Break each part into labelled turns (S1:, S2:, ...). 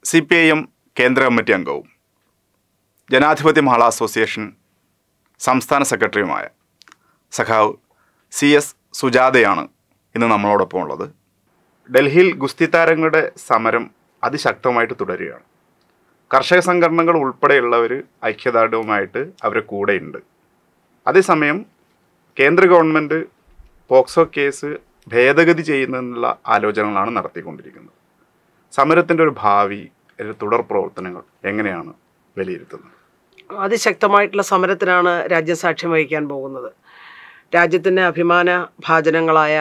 S1: C P I M കേന്ദ്ര committee അംഗവും ജനാധിപത്യ മഹിളാ അസോസിയേഷൻ സംസ്ഥാന സെക്രട്ടറിയുമായ സഖാവ് സി എസ് സുജാതയാണ് ഇന്ന് നമ്മളോടൊപ്പം ഉള്ളത് ഡൽഹിയിൽ ഗുസ്തി താരങ്ങളുടെ സമരം അതിശക്തമായിട്ട് തുടരുകയാണ് കർഷക സംഘടനകൾ ഉൾപ്പെടെയുള്ളവർ ഐക്യദാർഢ്യവുമായിട്ട് അവരുടെ കൂടെയുണ്ട് അതേസമയം കേന്ദ്ര ഗവൺമെൻറ് പോക്സോ കേസ് ഭേദഗതി ചെയ്യുന്നതിനുള്ള ആലോചനകളാണ് നടത്തിക്കൊണ്ടിരിക്കുന്നത് സമരത്തിൻ്റെ ഒരു ഭാവി ഒരു തുടർ പ്രവർത്തനങ്ങൾ എങ്ങനെയാണ് വിലയിരുത്തുന്നത്
S2: അതിശക്തമായിട്ടുള്ള സമരത്തിനാണ് രാജ്യം സാക്ഷ്യം വഹിക്കാൻ പോകുന്നത് രാജ്യത്തിൻ്റെ അഭിമാന ഭാജനങ്ങളായ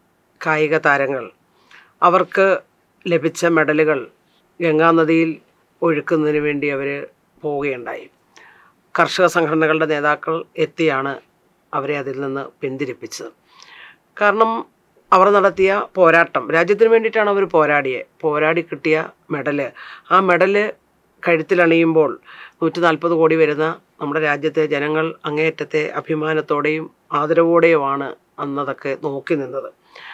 S2: കായിക താരങ്ങൾ അവർക്ക് ലഭിച്ച മെഡലുകൾ ഗംഗാനദിയിൽ ഒഴുക്കുന്നതിന് വേണ്ടി അവർ പോവുകയുണ്ടായി കർഷക സംഘടനകളുടെ നേതാക്കൾ എത്തിയാണ് അവരെ അതിൽ നിന്ന് പിന്തിരിപ്പിച്ചത് കാരണം അവർ നടത്തിയ പോരാട്ടം രാജ്യത്തിന് വേണ്ടിയിട്ടാണ് അവർ പോരാടിയത് പോരാടി കിട്ടിയ മെഡല് ആ മെഡല് കഴുത്തിലണിയുമ്പോൾ നൂറ്റി നാൽപ്പത് കോടി വരുന്ന നമ്മുടെ രാജ്യത്തെ ജനങ്ങൾ അങ്ങേയറ്റത്തെ അഭിമാനത്തോടെയും ആദരവോടെയുമാണ് അന്നതൊക്കെ നോക്കി നിന്നത്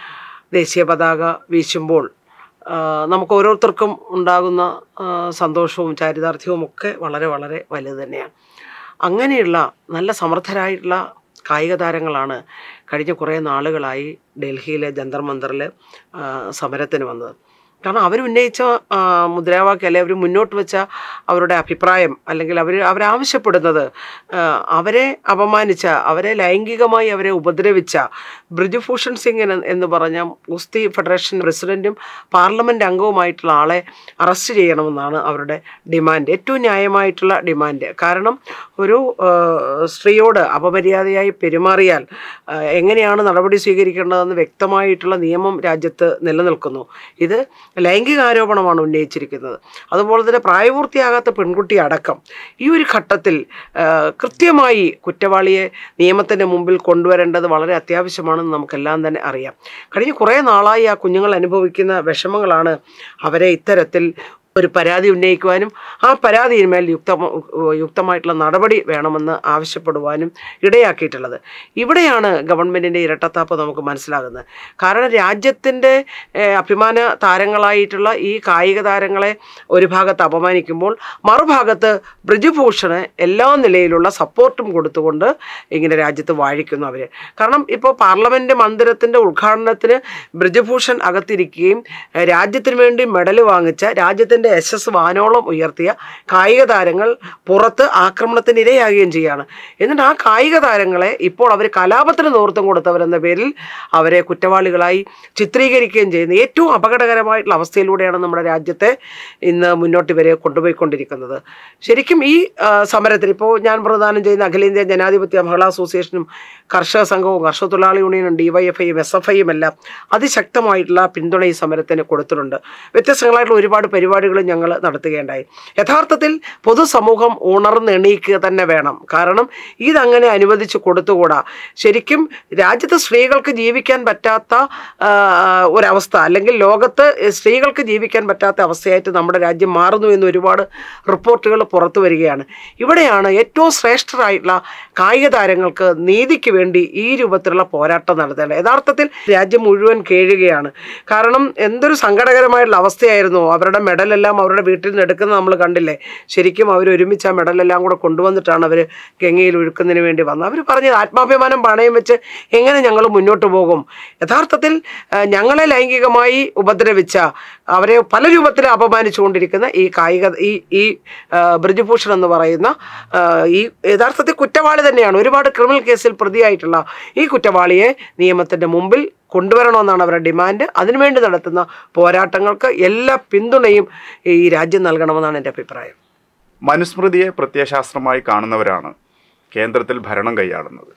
S2: ദേശീയ പതാക വീശുമ്പോൾ ആ, നമുക്ക് ഓരോരുത്തർക്കും ഉണ്ടാകുന്ന ആ, സന്തോഷവും ചാരിതാർത്ഥ്യവും ഒക്കെ വളരെ വളരെ വലുത് തന്നെയാണ് അങ്ങനെയുള്ള നല്ല സമർത്ഥരായിട്ടുള്ള കായിക താരങ്ങളാണ് കഴിഞ്ഞ കുറേ നാളുകളായി ഡൽഹിയിലെ ജന്തർ മന്ദറിൽ സമരത്തിന് വന്നത് കാരണം അവരുന്നയിച്ച ആ, മുദ്രാവാക്യം അല്ലെങ്കിൽ അവർ മുന്നോട്ട് വെച്ച അവരുടെ അഭിപ്രായം അല്ലെങ്കിൽ അവർ അവരാവശ്യപ്പെടുന്നത് ആ, അവരെ അപമാനിച്ച അവരെ ലൈംഗികമായി അവരെ ഉപദ്രവിച്ച ബ്രിജുഭൂഷൺ സിംഗ് എന്ന് എന്ന് പറഞ്ഞ ഗുസ്തി ഫെഡറേഷൻ പ്രസിഡന്റും പാർലമെൻറ്റ് അംഗവുമായിട്ടുള്ള ആളെ അറസ്റ്റ് ചെയ്യണമെന്നാണ് അവരുടെ ഡിമാൻഡ് ഏറ്റവും ന്യായമായിട്ടുള്ള ഡിമാൻഡ് കാരണം ഒരു ആ, സ്ത്രീയോട് അപമര്യാദയായി പെരുമാറിയാൽ ആ, എങ്ങനെയാണ് നടപടി സ്വീകരിക്കേണ്ടതെന്ന് വ്യക്തമായിട്ടുള്ള നിയമം രാജ്യത്ത് നിലനിൽക്കുന്നു ഇത് ലൈംഗിക ആരോപണമാണ് ഉന്നയിച്ചിരിക്കുന്നത് അതുപോലെ തന്നെ പ്രായപൂർത്തിയാകാത്ത പെൺകുട്ടി അടക്കം ഈ ഒരു ഘട്ടത്തിൽ ആ, കൃത്യമായി കുറ്റവാളിയെ നിയമത്തിൻ്റെ മുമ്പിൽ കൊണ്ടുവരേണ്ടത് വളരെ അത്യാവശ്യമാണെന്ന് നമുക്കെല്ലാം തന്നെ അറിയാം കഴിഞ്ഞ കുറേ നാളായി ആ കുഞ്ഞുങ്ങൾ അനുഭവിക്കുന്ന വിഷമങ്ങളാണ് അവരെ ഇത്തരത്തിൽ ഒരു പരാതി ഉന്നയിക്കുവാനും ആ പരാതിയിന്മേൽ യുക്ത യുക്തമായിട്ടുള്ള നടപടി വേണമെന്ന് ആവശ്യപ്പെടുവാനും ഇടയാക്കിയിട്ടുള്ളത് ഇവിടെയാണ് ഗവൺമെൻറ്റിൻ്റെ ഇരട്ടത്താപ്പ് നമുക്ക് മനസ്സിലാകുന്നത് കാരണം രാജ്യത്തിൻ്റെ ഏഹ്, അഭിമാന താരങ്ങളായിട്ടുള്ള ഈ കായിക താരങ്ങളെ ഒരു ഭാഗത്ത് അപമാനിക്കുമ്പോൾ മറുഭാഗത്ത് ബ്രിജുഭൂഷണ് എല്ലാ നിലയിലുള്ള സപ്പോർട്ടും കൊടുത്തുകൊണ്ട് ഇങ്ങനെ രാജ്യത്ത് വാഴിക്കുന്നു അവർ കാരണം ഇപ്പോൾ പാർലമെൻറ്റ് മന്ദിരത്തിൻ്റെ ഉദ്ഘാടനത്തിന് ബ്രിജുഭൂഷൺ അകത്തിരിക്കുകയും ഏഹ്, രാജ്യത്തിന് വേണ്ടി മെഡൽ വാങ്ങിച്ച രാജ്യത്തിൻ്റെ യശസ് വാനോളം ഉയർത്തിയ കായിക താരങ്ങൾ പുറത്ത് ആക്രമണത്തിന് ഇരയാകുകയും ചെയ്യുകയാണ് എന്നിട്ട് ആ കായിക താരങ്ങളെ ഇപ്പോൾ അവർ കലാപത്തിന് നേതൃത്വം കൊടുത്തവരെന്ന പേരിൽ അവരെ കുറ്റവാളികളായി ചിത്രീകരിക്കുകയും ചെയ്യുന്ന ഏറ്റവും അപകടകരമായിട്ടുള്ള അവസ്ഥയിലൂടെയാണ് നമ്മുടെ രാജ്യത്തെ ഇന്ന് മുന്നോട്ട് ഇവരെ കൊണ്ടുപോയിക്കൊണ്ടിരിക്കുന്നത് ശരിക്കും ഈ ആ, സമരത്തിൽ ഇപ്പോൾ ഞാൻ പ്രദാനം ചെയ്യുന്ന അഖിലേന്ത്യാ ജനാധിപത്യ മഹിളാ അസോസിയേഷനും കർഷക സംഘവും കർഷക തൊഴിലാളി യൂണിയനും ഡിവൈഎഫ്ഐയും എസ് എഫ് ഐയും എല്ലാം അതിശക്തമായിട്ടുള്ള പിന്തുണ ഈ സമരത്തിന് കൊടുത്തിട്ടുണ്ട് വ്യത്യസ്തങ്ങളായിട്ടുള്ള ഒരുപാട് പരിപാടികളും ഞങ്ങൾ നടത്തുകയുണ്ടായി യഥാർത്ഥത്തിൽ പൊതുസമൂഹം ഉണർന്നെണീക്കുക തന്നെ വേണം കാരണം ഇതങ്ങനെ അനുവദിച്ച് കൊടുത്തുകൂടാ ശരിക്കും രാജ്യത്ത് സ്ത്രീകൾക്ക് ജീവിക്കാൻ പറ്റാത്ത ആ, ഒരവസ്ഥ അല്ലെങ്കിൽ ലോകത്ത് സ്ത്രീകൾക്ക് ജീവിക്കാൻ പറ്റാത്ത അവസ്ഥയായിട്ട് നമ്മുടെ രാജ്യം മാറുന്നു എന്ന് ഒരുപാട് റിപ്പോർട്ടുകൾ പുറത്തു വരികയാണ് ഇവിടെയാണ് ഏറ്റവും ശ്രേഷ്ഠരായിട്ടുള്ള കായിക താരങ്ങൾക്ക് നീതിക്ക് വേണ്ടി ഈ രൂപത്തിലുള്ള പോരാട്ടം നടത്തേണ്ടത് യഥാർത്ഥത്തിൽ രാജ്യം മുഴുവൻ കേഴുകയാണ് കാരണം എന്തൊരു സങ്കടകരമായിട്ടുള്ള അവസ്ഥയായിരുന്നു അവരുടെ മെഡലെല്ലാം അവരുടെ വീട്ടിൽ നിന്ന് എടുക്കുന്നത് നമ്മൾ കണ്ടില്ലേ ശരിക്കും അവർ ഒരുമിച്ച് ആ മെഡലെല്ലാം കൂടെ കൊണ്ടുവന്നിട്ടാണ് അവർ ഗംഗയിൽ ഒഴുക്കുന്നതിന് വേണ്ടി വന്നത് അവർ പറഞ്ഞത് ആത്മാഭിമാനം പണയം വെച്ച് എങ്ങനെ ഞങ്ങൾ മുന്നോട്ട് പോകും യഥാർത്ഥത്തിൽ ആ, ഞങ്ങളെ ലൈംഗികമായി ഉപദ്രവിച്ച അവരെ പല രൂപത്തിൽ അപമാനിച്ചുകൊണ്ടിരിക്കുന്ന ഈ കായിക ഈ ഈ ആ, ബ്രിജുഭൂഷൺ എന്ന് പറയുന്ന ആ, ഈ യഥാർത്ഥത്തിൽ കുറ്റവാളി തന്നെയാണ് ഒരുപാട് ക്രിമിനൽ കേസിൽ പ്രതിയായിട്ടുള്ള ഈ കുറ്റവാളിയെ നിയമത്തിൻ്റെ മുമ്പിൽ കൊണ്ടുവരണമെന്നാണ് അവരുടെ ഡിമാൻഡ് അതിനുവേണ്ടി നടത്തുന്ന പോരാട്ടങ്ങൾക്ക് എല്ലാ പിന്തുണയും ഈ രാജ്യം നൽകണമെന്നാണ് എൻ്റെ അഭിപ്രായം
S1: മനുസ്മൃതിയെ പ്രത്യയശാസ്ത്രമായി കാണുന്നവരാണ് കേന്ദ്രത്തിൽ ഭരണം കൈയാളുന്നത്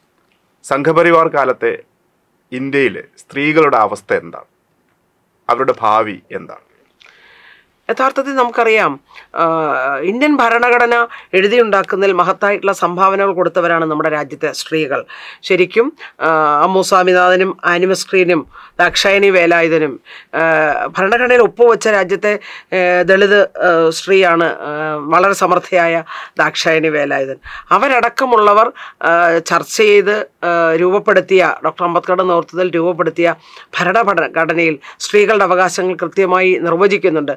S1: സംഘപരിവാർ കാലത്തെ ഇന്ത്യയിലെ സ്ത്രീകളുടെ അവസ്ഥ എന്താണ് അവരുടെ ഭാവി എന്താണ്
S2: യഥാർത്ഥത്തിൽ നമുക്കറിയാം ആ, ഇന്ത്യൻ ഭരണഘടന എഴുതിയുണ്ടാക്കുന്നതിൽ മഹത്തായിട്ടുള്ള സംഭാവനകൾ കൊടുത്തവരാണ് നമ്മുടെ രാജ്യത്തെ സ്ത്രീകൾ ശരിക്കും ആ, അമ്മു സ്വാമിനാഥനും ആനിമസ്ക്രീനും ദാക്ഷായണി വേലായുധനും ആ, ഭരണഘടനയിൽ ഒപ്പുവെച്ച രാജ്യത്തെ ആ, ദളിത് ആ, സ്ത്രീയാണ് ആ, വളരെ സമർത്ഥയായ ദാക്ഷായണി വേലായുധൻ അവരടക്കമുള്ളവർ ആ, ചർച്ച ചെയ്ത് ആ, രൂപപ്പെടുത്തിയ ഡോക്ടർ അംബേദ്കറുടെ നേതൃത്വത്തിൽ രൂപപ്പെടുത്തിയ ഭരണഘടനയിൽ സ്ത്രീകളുടെ അവകാശങ്ങൾ കൃത്യമായി നിർവചിക്കുന്നുണ്ട് ശരിക്കും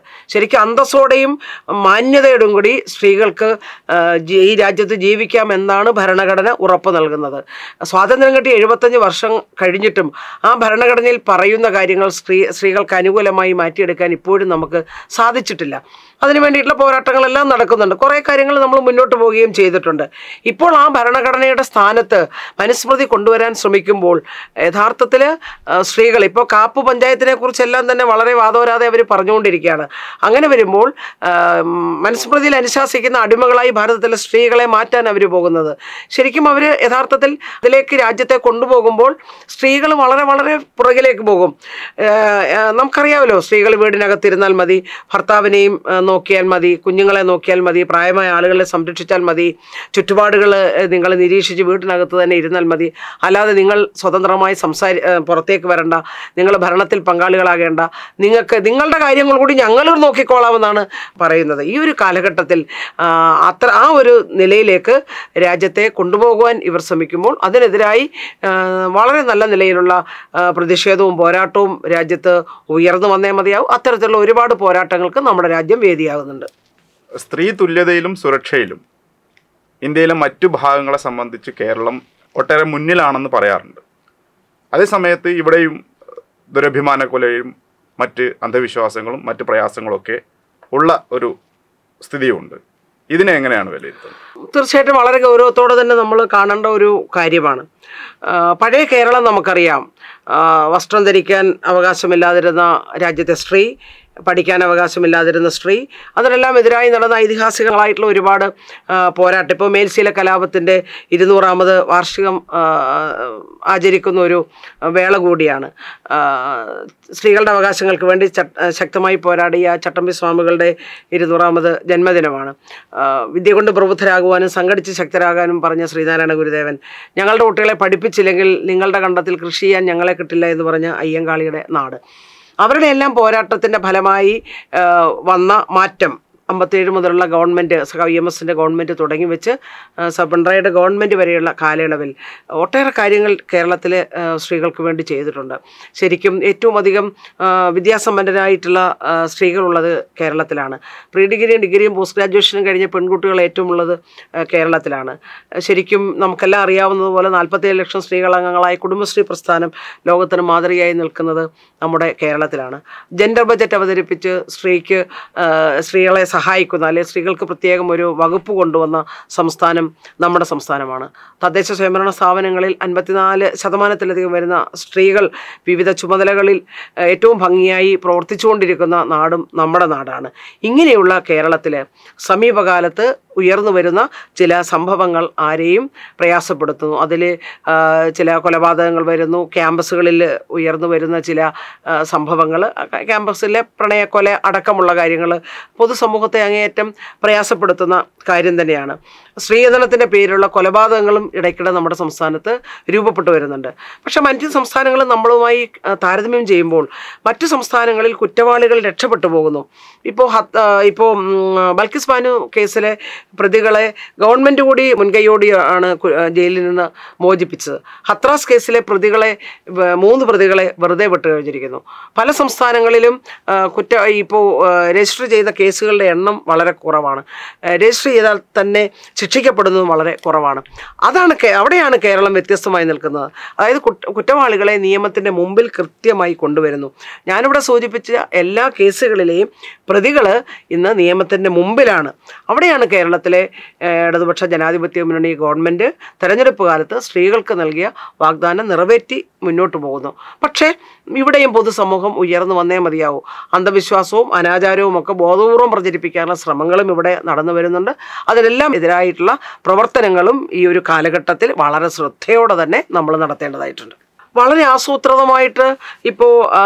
S2: ശരിക്കും അന്തസ്സോടെയും മാന്യതയോടും കൂടി സ്ത്രീകൾക്ക് ആ, ജി- ഈ രാജ്യത്ത് ജീവിക്കാമെന്നാണ് ഭരണഘടന ഉറപ്പ് നൽകുന്നത് സ്വാതന്ത്ര്യം കിട്ടി എഴുപത്തഞ്ച് വർഷം കഴിഞ്ഞിട്ടും ആ ഭരണഘടനയിൽ പറയുന്ന കാര്യങ്ങൾ സ്ത്രീ സ്ത്രീകൾക്ക് അനുകൂലമായി മാറ്റിയെടുക്കാൻ ഇപ്പോഴും നമുക്ക് സാധിച്ചിട്ടില്ല അതിനു വേണ്ടിയിട്ടുള്ള പോരാട്ടങ്ങളെല്ലാം നടക്കുന്നുണ്ട് കുറേ കാര്യങ്ങൾ നമ്മൾ മുന്നോട്ട് പോവുകയും ചെയ്തിട്ടുണ്ട് ഇപ്പോൾ ആ ഭരണഘടനയുടെ സ്ഥാനത്ത് മനുസ്മൃതി കൊണ്ടുവരാൻ ശ്രമിക്കുമ്പോൾ യഥാർത്ഥത്തിൽ സ്ത്രീകൾ ഇപ്പോൾ കാപ്പ് പഞ്ചായത്തിനെ കുറിച്ചെല്ലാം തന്നെ വളരെ വാദോരാതെ അവർ പറഞ്ഞുകൊണ്ടിരിക്കുകയാണ് അങ്ങനെ വരുമ്പോൾ ആ, ഉം, മനുസ്മൃതിയിൽ അനുശാസിക്കുന്ന അടിമകളായി ഭാരതത്തിലെ സ്ത്രീകളെ മാറ്റാൻ അവർ പോകുന്നത് ശരിക്കും അവർ യഥാർത്ഥത്തിൽ ഇതിലേക്ക് രാജ്യത്തെ കൊണ്ടുപോകുമ്പോൾ സ്ത്രീകൾ വളരെ വളരെ പുറകിലേക്ക് പോകും ഏഹ്, ഏഹ്, നമുക്കറിയാമല്ലോ സ്ത്രീകൾ വീടിനകത്തിരുന്നാൽ മതി ഭർത്താവിനെയും ഏഹ്, നോക്കിയാൽ മതി കുഞ്ഞുങ്ങളെ നോക്കിയാൽ മതി പ്രായമായ ആളുകളെ സംരക്ഷിച്ചാൽ മതി ചുറ്റുപാടുകൾ നിങ്ങൾ നിരീക്ഷിച്ച് വീട്ടിനകത്ത് തന്നെ ഇരുന്നാൽ മതി അല്ലാതെ നിങ്ങൾ സ്വതന്ത്രമായി സംസാരി ഏഹ്, പുറത്തേക്ക് വരണ്ട നിങ്ങൾ ഭരണത്തിൽ പങ്കാളികളാകേണ്ട നിങ്ങൾക്ക് നിങ്ങളുടെ കാര്യങ്ങൾ കൂടി ഞങ്ങൾ നോക്കിക്കോളാമെന്നാണ് പറയുന്നത് ഈ ഒരു കാലഘട്ടത്തിൽ ആ, അത്ര ആ ഒരു നിലയിലേക്ക് രാജ്യത്തെ കൊണ്ടുപോകുവാൻ ഇവർ ശ്രമിക്കുമ്പോൾ അതിനെതിരായി ആ, വളരെ നല്ല നിലയിലുള്ള ആ, പ്രതിഷേധവും പോരാട്ടവും രാജ്യത്ത് ഉയർന്നു വന്നേ മതിയാവും അത്തരത്തിലുള്ള ഒരുപാട് പോരാട്ടങ്ങൾക്ക് നമ്മുടെ രാജ്യം വേദിയാകുന്നുണ്ട്
S1: സ്ത്രീ തുല്യതയിലും സുരക്ഷയിലും ഇന്ത്യയിലെ മറ്റു ഭാഗങ്ങളെ സംബന്ധിച്ച് കേരളം ഒട്ടേറെ മുന്നിലാണെന്ന് പറയാറുണ്ട് അതേസമയത്ത് ഇവിടെയും ദുരഭിമാന കൊലയും മറ്റ് അന്ധവിശ്വാസങ്ങളും മറ്റ് പ്രയാസങ്ങളൊക്കെ ഉള്ള ഒരു സ്ഥിതിയുണ്ട് ഇതിനെ എങ്ങനെയാണ് വിലയിരുത്തുന്നത്
S2: തീർച്ചയായിട്ടും വളരെ ഗൗരവത്തോടെ തന്നെ നമ്മൾ കാണേണ്ട ഒരു കാര്യമാണ് ആ, പഴയ കേരളം നമുക്കറിയാം ആ, വസ്ത്രം ധരിക്കാൻ അവകാശമില്ലാതിരുന്ന രാജ്യത്തെ സ്ത്രീ പഠിക്കാൻ അവകാശമില്ലാതിരുന്ന സ്ത്രീ അതിനെല്ലാം എതിരായി നടന്ന ഐതിഹാസികങ്ങളായിട്ടുള്ള ഒരുപാട് ആ, പോരാട്ടം ഇപ്പോൾ മേൽശീല കലാപത്തിൻ്റെ ഇരുന്നൂറാമത് വാർഷികം ആ, ആചരിക്കുന്ന ഒരു വേള കൂടിയാണ് ആ, സ്ത്രീകളുടെ അവകാശങ്ങൾക്ക് വേണ്ടി ചട്ട- ശക്തമായി പോരാടിയ ചട്ടമ്പി സ്വാമികളുടെ ഇരുന്നൂറാമത് ജന്മദിനമാണ് ആ, വിദ്യ കൊണ്ട് പ്രബുദ്ധരാകുവാനും സംഘടിച്ച് ശക്തരാകാനും പറഞ്ഞ ശ്രീനാരായണ ഗുരുദേവൻ ഞങ്ങളുടെ കുട്ടികളെ പഠിപ്പിച്ചില്ലെങ്കിൽ നിങ്ങളുടെ കണ്ടത്തിൽ കൃഷി ചെയ്യാൻ ഞങ്ങളെ കിട്ടില്ല എന്ന് പറഞ്ഞ അയ്യങ്കാളിയുടെ നാട് അവരുടെ എല്ലാം പോരാട്ടത്തിൻ്റെ ഫലമായി ആ, വന്ന മാറ്റം അമ്പത്തേഴ് മുതലുള്ള ഗവൺമെൻറ് സഖാവ് ഇ എം എസിൻ്റെ ഗവൺമെൻറ് തുടങ്ങി വെച്ച് ആ, സബ് പിണറായിയുടെ ഗവൺമെൻറ് വരെയുള്ള കാലയളവിൽ ഒട്ടേറെ കാര്യങ്ങൾ കേരളത്തിലെ ആ, സ്ത്രീകൾക്ക് വേണ്ടി ചെയ്തിട്ടുണ്ട് ശരിക്കും ഏറ്റവും അധികം ആ, വിദ്യാസമ്പന്നരായിട്ടുള്ള ആ, സ്ത്രീകളുള്ളത് കേരളത്തിലാണ് പ്രീ ഡിഗ്രിയും ഡിഗ്രിയും പോസ്റ്റ് ഗ്രാജുവേഷനും കഴിഞ്ഞ പെൺകുട്ടികൾ ഏറ്റവും ഉള്ളത് ആ, കേരളത്തിലാണ് ശരിക്കും നമുക്കെല്ലാം അറിയാവുന്നതുപോലെ നാൽപ്പത്തേഴ് ലക്ഷം സ്ത്രീകളംഗങ്ങളായ കുടുംബശ്രീ പ്രസ്ഥാനം ലോകത്തിന് മാതൃകയായി നിൽക്കുന്നത് നമ്മുടെ കേരളത്തിലാണ് ജെൻഡർ ബജറ്റ് അവതരിപ്പിച്ച് സ്ത്രീക്ക് ആ, സ്ത്രീകളെ സഹായിക്കുന്ന അല്ലെങ്കിൽ സ്ത്രീകൾക്ക് പ്രത്യേകം ഒരു വകുപ്പ് കൊണ്ടുവന്ന സംസ്ഥാനം നമ്മുടെ സംസ്ഥാനമാണ് തദ്ദേശ സ്വയംഭരണ സ്ഥാപനങ്ങളിൽ അൻപത്തിനാല് ശതമാനത്തിലധികം വരുന്ന സ്ത്രീകൾ വിവിധ ചുമതലകളിൽ ആ, ഏറ്റവും ഭംഗിയായി പ്രവർത്തിച്ചുകൊണ്ടിരിക്കുന്ന നാടും നമ്മുടെ നാടാണ് ഇങ്ങനെയുള്ള കേരളത്തിൽ സമീപകാലത്ത് ഉയർന്നു വരുന്ന ചില സംഭവങ്ങൾ ആരെയും പ്രയാസപ്പെടുത്തുന്നു അതിൽ ചില കൊലപാതകങ്ങൾ വരുന്നു ക്യാമ്പസുകളിൽ ഉയർന്നു വരുന്ന ചില സംഭവങ്ങൾ ക്യാമ്പസിലെ പ്രണയക്കൊല അടക്കമുള്ള കാര്യങ്ങൾ പൊതുസമൂഹത്തെ അങ്ങേയറ്റം പ്രയാസപ്പെടുത്തുന്ന കാര്യം തന്നെയാണ് സ്ത്രീധനത്തിൻ്റെ പേരിലുള്ള കൊലപാതകങ്ങളും ഇടയ്ക്കിടെ നമ്മുടെ സംസ്ഥാനത്ത് രൂപപ്പെട്ടു വരുന്നുണ്ട് പക്ഷെ മറ്റ് സംസ്ഥാനങ്ങൾ നമ്മളുമായി ആ, താരതമ്യം ചെയ്യുമ്പോൾ മറ്റു സംസ്ഥാനങ്ങളിൽ കുറ്റവാളികൾ രക്ഷപ്പെട്ടു പോകുന്നു ഇപ്പോൾ ഹത്ത് ആ, ഇപ്പോൾ ഉം, ബൽക്കിസ് ബാനു കേസിലെ പ്രതികളെ ഗവൺമെൻറ് കൂടി മുൻകൈയോടി ആണ് കു- ആ, ജയിലിൽ നിന്ന് മോചിപ്പിച്ചത് ഹത്രാസ് കേസിലെ പ്രതികളെ വ- മൂന്ന് പ്രതികളെ വെറുതെ വിട്ടു കഴിഞ്ഞിരിക്കുന്നു പല സംസ്ഥാനങ്ങളിലും ആ, കുറ്റ ഇപ്പോൾ രജിസ്റ്റർ ചെയ്ത കേസുകളുടെ എണ്ണം വളരെ കുറവാണ് ആ, രജിസ്റ്റർ ചെയ്താൽ തന്നെ ശിക്ഷിക്കപ്പെടുന്നതും വളരെ കുറവാണ് അതാണ് കേ- അവിടെയാണ് കേരളം വ്യത്യസ്തമായി നിൽക്കുന്നത് അതായത് കുറ്റ കുറ്റവാളികളെ നിയമത്തിൻ്റെ മുമ്പിൽ കൃത്യമായി കൊണ്ടുവരുന്നു ഞാനിവിടെ സൂചിപ്പിച്ച എല്ലാ കേസുകളിലെയും പ്രതികൾ ഇന്ന് നിയമത്തിൻ്റെ മുമ്പിലാണ് അവിടെയാണ് കേരളത്തിലെ ഏഹ്, ഇടതുപക്ഷ ജനാധിപത്യ മുന്നണി ഗവൺമെൻറ് തെരഞ്ഞെടുപ്പ് കാലത്ത് സ്ത്രീകൾക്ക് നൽകിയ വാഗ്ദാനം നിറവേറ്റി മുന്നോട്ട് പോകുന്നു പക്ഷേ ഇവിടെയും പൊതുസമൂഹം ഉയർന്നു വന്നേ മതിയാവൂ അന്ധവിശ്വാസവും അനാചാരവും ഒക്കെ ബോധപൂർവം പ്രചരിപ്പിക്കാനുള്ള ശ്രമങ്ങളും ഇവിടെ നടന്നു വരുന്നുണ്ട് അതിനെല്ലാം എതിരായിട്ടുള്ള പ്രവർത്തനങ്ങളും ഈ ഒരു കാലഘട്ടത്തിൽ വളരെ ശ്രദ്ധയോടെ തന്നെ നമ്മൾ നടത്തേണ്ടതായിട്ടുണ്ട് വളരെ ആസൂത്രിതമായിട്ട് ഇപ്പോൾ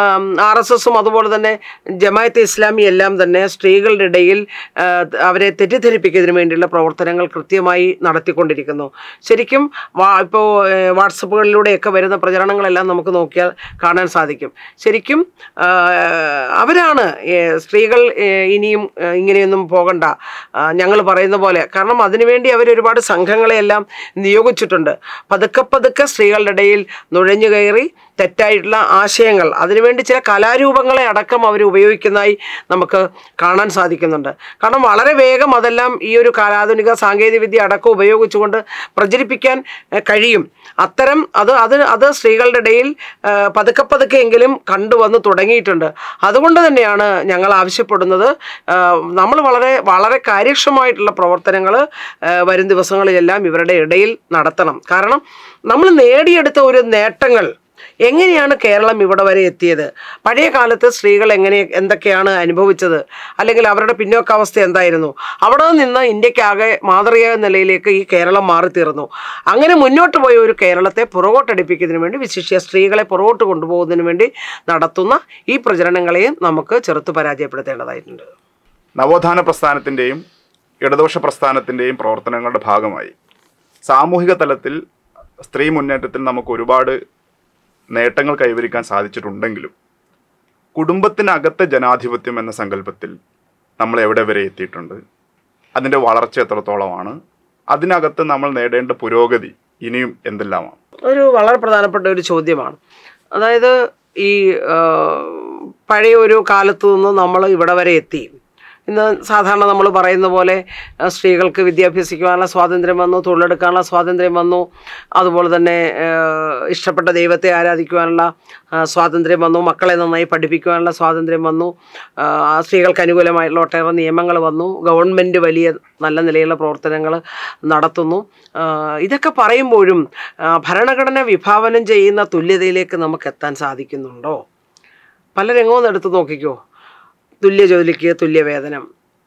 S2: ആർ എസ് എസും അതുപോലെ തന്നെ ജമായത്തെ ഇസ്ലാമി എല്ലാം തന്നെ സ്ത്രീകളുടെ ഇടയിൽ ആ, അവരെ തെറ്റിദ്ധരിപ്പിക്കുന്നതിന് വേണ്ടിയുള്ള പ്രവർത്തനങ്ങൾ കൃത്യമായി നടത്തിക്കൊണ്ടിരിക്കുന്നു ശരിക്കും വാ ഇപ്പോൾ വാട്സപ്പുകളിലൂടെയൊക്കെ വരുന്ന പ്രചരണങ്ങളെല്ലാം നമുക്ക് നോക്കിയാൽ കാണാൻ സാധിക്കും ശരിക്കും ആ, അവരാണ് ഏ, സ്ത്രീകൾ ഏ, ഇനിയും ഏ, ഇങ്ങനെയൊന്നും പോകണ്ട ഞങ്ങൾ പറയുന്ന പോലെ കാരണം അതിനുവേണ്ടി അവർ ഒരുപാട് സംഘങ്ങളെയെല്ലാം നിയോഗിച്ചിട്ടുണ്ട് പതുക്കെ പതുക്കെ സ്ത്രീകളുടെ ഇടയിൽ നുഴഞ്ഞു കയറി തെറ്റായിട്ടുള്ള ആശയങ്ങൾ അതിനുവേണ്ടി ചില കലാരൂപങ്ങളെ അടക്കം അവർ ഉപയോഗിക്കുന്നതായി നമുക്ക് കാണാൻ സാധിക്കുന്നുണ്ട് കാരണം വളരെ വേഗം അതെല്ലാം ഈ ഒരു കാലാധുനിക സാങ്കേതികവിദ്യ അടക്കം ഉപയോഗിച്ചുകൊണ്ട് പ്രചരിപ്പിക്കാൻ ഏഹ്, കഴിയും അത്തരം അത് അത് അത് സ്ത്രീകളുടെ ഇടയിൽ ഏഹ്, പതുക്കെ പതുക്കെ എങ്കിലും കണ്ടുവന്ന് തുടങ്ങിയിട്ടുണ്ട് അതുകൊണ്ട് തന്നെയാണ് ഞങ്ങൾ ആവശ്യപ്പെടുന്നത് നമ്മൾ വളരെ വളരെ കാര്യക്ഷമമായിട്ടുള്ള പ്രവർത്തനങ്ങൾ വരും ദിവസങ്ങളിലെല്ലാം ഇവരുടെ ഇടയിൽ നടത്തണം കാരണം നമ്മൾ നേടിയെടുത്ത ഒരു നേട്ടങ്ങൾ എങ്ങനെയാണ് കേരളം ഇവിടെ വരെ എത്തിയത് പഴയ കാലത്ത് സ്ത്രീകൾ എങ്ങനെ എന്തൊക്കെയാണ് അനുഭവിച്ചത് അല്ലെങ്കിൽ അവരുടെ പിന്നോക്കാവസ്ഥ എന്തായിരുന്നു അവിടെ നിന്ന് ഇന്ത്യക്കാകെ മാതൃകയായ നിലയിലേക്ക് ഈ കേരളം മാറിത്തീർന്നു അങ്ങനെ മുന്നോട്ട് പോയ ഒരു കേരളത്തെ പുറകോട്ടടിപ്പിക്കുന്നതിന് വേണ്ടി വിശിഷ്യ സ്ത്രീകളെ പുറകോട്ട് കൊണ്ടുപോകുന്നതിന് വേണ്ടി നടത്തുന്ന ഈ പ്രചരണങ്ങളെയും നമുക്ക് ചെറുത്ത് പരാജയപ്പെടുത്തേണ്ടതായിട്ടുണ്ട്
S1: നവോത്ഥാന പ്രസ്ഥാനത്തിൻ്റെയും ഇടതുപക്ഷ പ്രസ്ഥാനത്തിൻ്റെയും പ്രവർത്തനങ്ങളുടെ ഭാഗമായി സാമൂഹിക തലത്തിൽ സ്ത്രീ മുന്നേറ്റത്തിൽ നമുക്ക് ഒരുപാട് നേട്ടങ്ങൾ കൈവരിക്കാൻ സാധിച്ചിട്ടുണ്ടെങ്കിലും കുടുംബത്തിനകത്തെ ജനാധിപത്യം എന്ന സങ്കല്പത്തിൽ നമ്മൾ എവിടെ വരെ എത്തിയിട്ടുണ്ട് അതിൻ്റെ വളർച്ച എത്രത്തോളമാണ് അതിനകത്ത് നമ്മൾ നേടേണ്ട പുരോഗതി ഇനിയും എന്തെല്ലാമാണ്
S2: ഒരു വളരെ പ്രധാനപ്പെട്ട ഒരു ചോദ്യമാണ് അതായത് ഈ ആ, പഴയ ഒരു കാലത്തു നിന്ന് നമ്മൾ ഇവിടെ വരെ എത്തി ഇന്ന് സാധാരണ നമ്മൾ പറയുന്ന പോലെ ആ, സ്ത്രീകൾക്ക് വിദ്യാഭ്യസിക്കുവാനുള്ള സ്വാതന്ത്ര്യം വന്നു തൊഴിലെടുക്കാനുള്ള സ്വാതന്ത്ര്യം വന്നു അതുപോലെ തന്നെ ആ, ഇഷ്ടപ്പെട്ട ദൈവത്തെ ആരാധിക്കുവാനുള്ള ആ, സ്വാതന്ത്ര്യം വന്നു മക്കളെ നന്നായി പഠിപ്പിക്കുവാനുള്ള സ്വാതന്ത്ര്യം വന്നു ആ, സ്ത്രീകൾക്ക് അനുകൂലമായിട്ടുള്ള ഒട്ടേറെ നിയമങ്ങൾ വന്നു ഗവൺമെൻറ് വലിയ നല്ല നിലയിലുള്ള പ്രവർത്തനങ്ങൾ നടത്തുന്നു ആ, ഇതൊക്കെ പറയുമ്പോഴും ആ, ഭരണഘടന വിഭാവനം ചെയ്യുന്ന തുല്യതയിലേക്ക് നമുക്ക് എത്താൻ സാധിക്കുന്നുണ്ടോ പല രംഗവും എടുത്ത് നോക്കിക്കോ തുല്യ ജോലിക്ക് തുല്യ വേതനം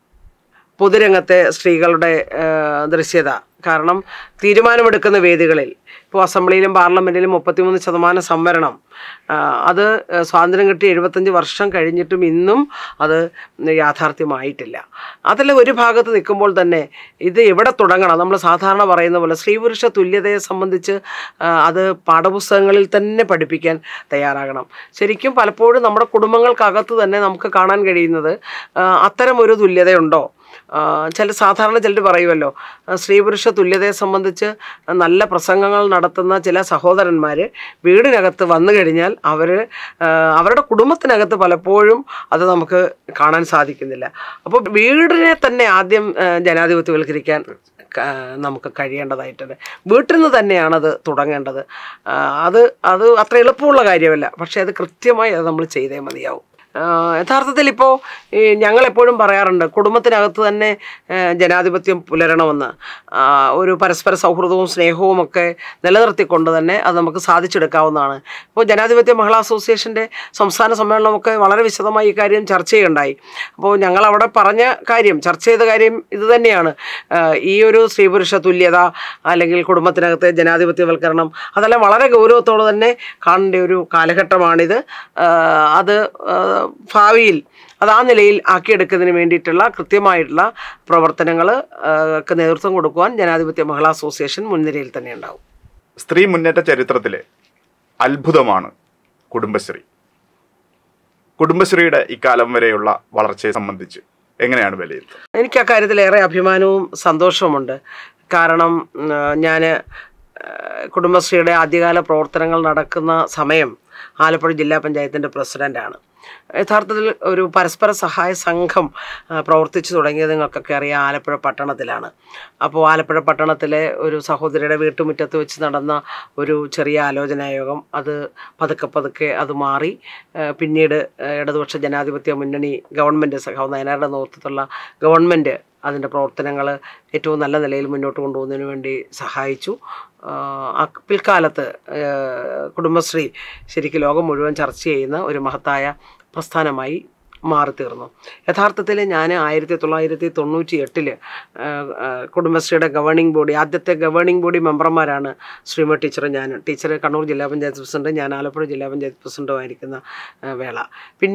S2: പൊതുരംഗത്തെ സ്ത്രീകളുടെ ആ, ദൃശ്യത കാരണം തീരുമാനമെടുക്കുന്ന വേദികളിൽ ഇപ്പോൾ അസംബ്ലിയിലും പാർലമെൻറ്റിലും മുപ്പത്തിമൂന്ന് ശതമാനം സംവരണം ആ, അത് സ്വാതന്ത്ര്യം കിട്ടി എഴുപത്തഞ്ച് വർഷം കഴിഞ്ഞിട്ടും ഇന്നും അത് യാഥാർത്ഥ്യമായിട്ടില്ല അതിൽ ഒരു ഭാഗത്ത് നിൽക്കുമ്പോൾ തന്നെ ഇത് എവിടെ തുടങ്ങണം നമ്മൾ സാധാരണ പറയുന്ന പോലെ സ്ത്രീ പുരുഷ തുല്യതയെ സംബന്ധിച്ച് ആ, അത് പാഠപുസ്തകങ്ങളിൽ തന്നെ പഠിപ്പിക്കാൻ തയ്യാറാകണം ശരിക്കും പലപ്പോഴും നമ്മുടെ കുടുംബങ്ങൾക്കകത്ത് തന്നെ നമുക്ക് കാണാൻ കഴിയുന്നത് ആ, അത്തരം ഒരു തുല്യതയുണ്ടോ ആ, ചില സാധാരണ ചിലർ പറയുമല്ലോ ആ, സ്ത്രീ പുരുഷ തുല്യതയെ സംബന്ധിച്ച് നല്ല പ്രസംഗങ്ങൾ നടത്തുന്ന ചില സഹോദരന്മാർ വീടിനകത്ത് വന്നു കഴിഞ്ഞാൽ അവർ അവരുടെ കുടുംബത്തിനകത്ത് പലപ്പോഴും അത് നമുക്ക് കാണാൻ സാധിക്കുന്നില്ല അപ്പോൾ വീടിനെ തന്നെ ആദ്യം ആ, ജനാധിപത്യവൽക്കരിക്കാൻ ക- നമുക്ക് കഴിയേണ്ടതായിട്ടുണ്ട് വീട്ടിൽ നിന്ന് തന്നെയാണത് തുടങ്ങേണ്ടത് ആ, അത് അത് അത്ര എളുപ്പമുള്ള കാര്യമല്ല പക്ഷേ അത് കൃത്യമായി അത് നമ്മൾ ചെയ്തേ മതിയാവും ആ, യഥാർത്ഥത്തിൽ ഇപ്പോൾ ഈ ഞങ്ങളെപ്പോഴും പറയാറുണ്ട് കുടുംബത്തിനകത്ത് തന്നെ ആ, ജനാധിപത്യം പുലരണമെന്ന് ആ, ഒരു പരസ്പര സൗഹൃദവും സ്നേഹവും ഒക്കെ നിലനിർത്തിക്കൊണ്ട് തന്നെ അത് നമുക്ക് സാധിച്ചെടുക്കാവുന്നതാണ് ഇപ്പോൾ ജനാധിപത്യ മഹിളാ അസോസിയേഷൻ്റെ സംസ്ഥാന സമ്മേളനമൊക്കെ വളരെ വിശദമായി ഈ കാര്യം ചർച്ച ചെയ്യുകയുണ്ടായി അപ്പോൾ ഞങ്ങൾ അവിടെ പറഞ്ഞ കാര്യം ചർച്ച ചെയ്ത കാര്യം ഇത് തന്നെയാണ് ആ, ഈ ഒരു സ്ത്രീ പുരുഷ തുല്യത അല്ലെങ്കിൽ കുടുംബത്തിനകത്തെ ജനാധിപത്യവൽക്കരണം അതെല്ലാം വളരെ ഗൗരവത്തോടെ തന്നെ കാണേണ്ട ഒരു കാലഘട്ടമാണിത് ആ, അത് ആ, ഭാവിയിൽ അത് ആ നിലയിൽ ആക്കിയെടുക്കുന്നതിന് വേണ്ടിയിട്ടുള്ള കൃത്യമായിട്ടുള്ള പ്രവർത്തനങ്ങൾ ഒക്കെ നേതൃത്വം കൊടുക്കുവാൻ ജനാധിപത്യ മഹിളാ അസോസിയേഷൻ മുൻനിരയിൽ തന്നെ ഉണ്ടാവും
S1: സ്ത്രീ മുന്നേറ്റ ചരിത്രത്തിലെ അത്ഭുതമാണ് കുടുംബശ്രീ കുടുംബശ്രീയുടെ ഇക്കാലം വരെയുള്ള വളർച്ചയെ സംബന്ധിച്ച് എങ്ങനെയാണ് വിലയിരുത്തുന്നത്
S2: എനിക്ക് അക്കാര്യത്തിൽ ഏറെ അഭിമാനവും സന്തോഷവുമുണ്ട് കാരണം ഞാൻ കുടുംബശ്രീയുടെ ആദ്യകാല പ്രവർത്തനങ്ങൾ നടക്കുന്ന സമയം ആലപ്പുഴ ജില്ലാ പഞ്ചായത്തിൻ്റെ പ്രസിഡൻ്റാണ് യഥാർത്ഥത്തിൽ ഒരു പരസ്പര സഹായ സംഘം ആ, പ്രവർത്തിച്ചു തുടങ്ങിയത് നിങ്ങൾക്കൊക്കെ അറിയാം ആലപ്പുഴ പട്ടണത്തിലാണ് അപ്പോൾ ആലപ്പുഴ പട്ടണത്തിലെ ഒരു സഹോദരിയുടെ വീട്ടുമുറ്റത്ത് വെച്ച് നടന്ന ഒരു ചെറിയ ആലോചനായോഗം അത് പതുക്കെ പതുക്കെ അത് മാറി ആ, പിന്നീട് ആ, ഇടതുപക്ഷ ജനാധിപത്യ മുന്നണി ഗവൺമെൻറ് സഖാവ് നയനാരുടെ നേതൃത്വത്തിലുള്ള ഗവൺമെൻറ് അതിൻ്റെ പ്രവർത്തനങ്ങൾ ഏറ്റവും നല്ല നിലയിൽ മുന്നോട്ട് കൊണ്ടുപോകുന്നതിന് വേണ്ടി സഹായിച്ചു ആ, ആ പിൽക്കാലത്ത് ആ, കുടുംബശ്രീ ശരിക്കും ലോകം മുഴുവൻ ചർച്ച ചെയ്യുന്ന ഒരു മഹത്തായ പ്രസ്ഥാനമായി മാറിത്തീർന്നു യഥാർത്ഥത്തിൽ ഞാൻ ആയിരത്തി തൊള്ളായിരത്തി തൊണ്ണൂറ്റി എട്ടില് കുടുംബശ്രീയുടെ ഗവേണിംഗ് ബോഡി ആദ്യത്തെ ഗവേണിംഗ് ബോഡി മെമ്പർമാരാണ് ശ്രീമതി ടീച്ചർ ഞാൻ ടീച്ചർ കണ്ണൂർ ജില്ലാ പഞ്ചായത്ത് പ്രസിഡന്റ് ഞാൻ ആലപ്പുഴ ജില്ലാ പഞ്ചായത്ത് പ്രസിഡന്റുമായിരിക്കുന്ന ആ, വേള പിന്നീട്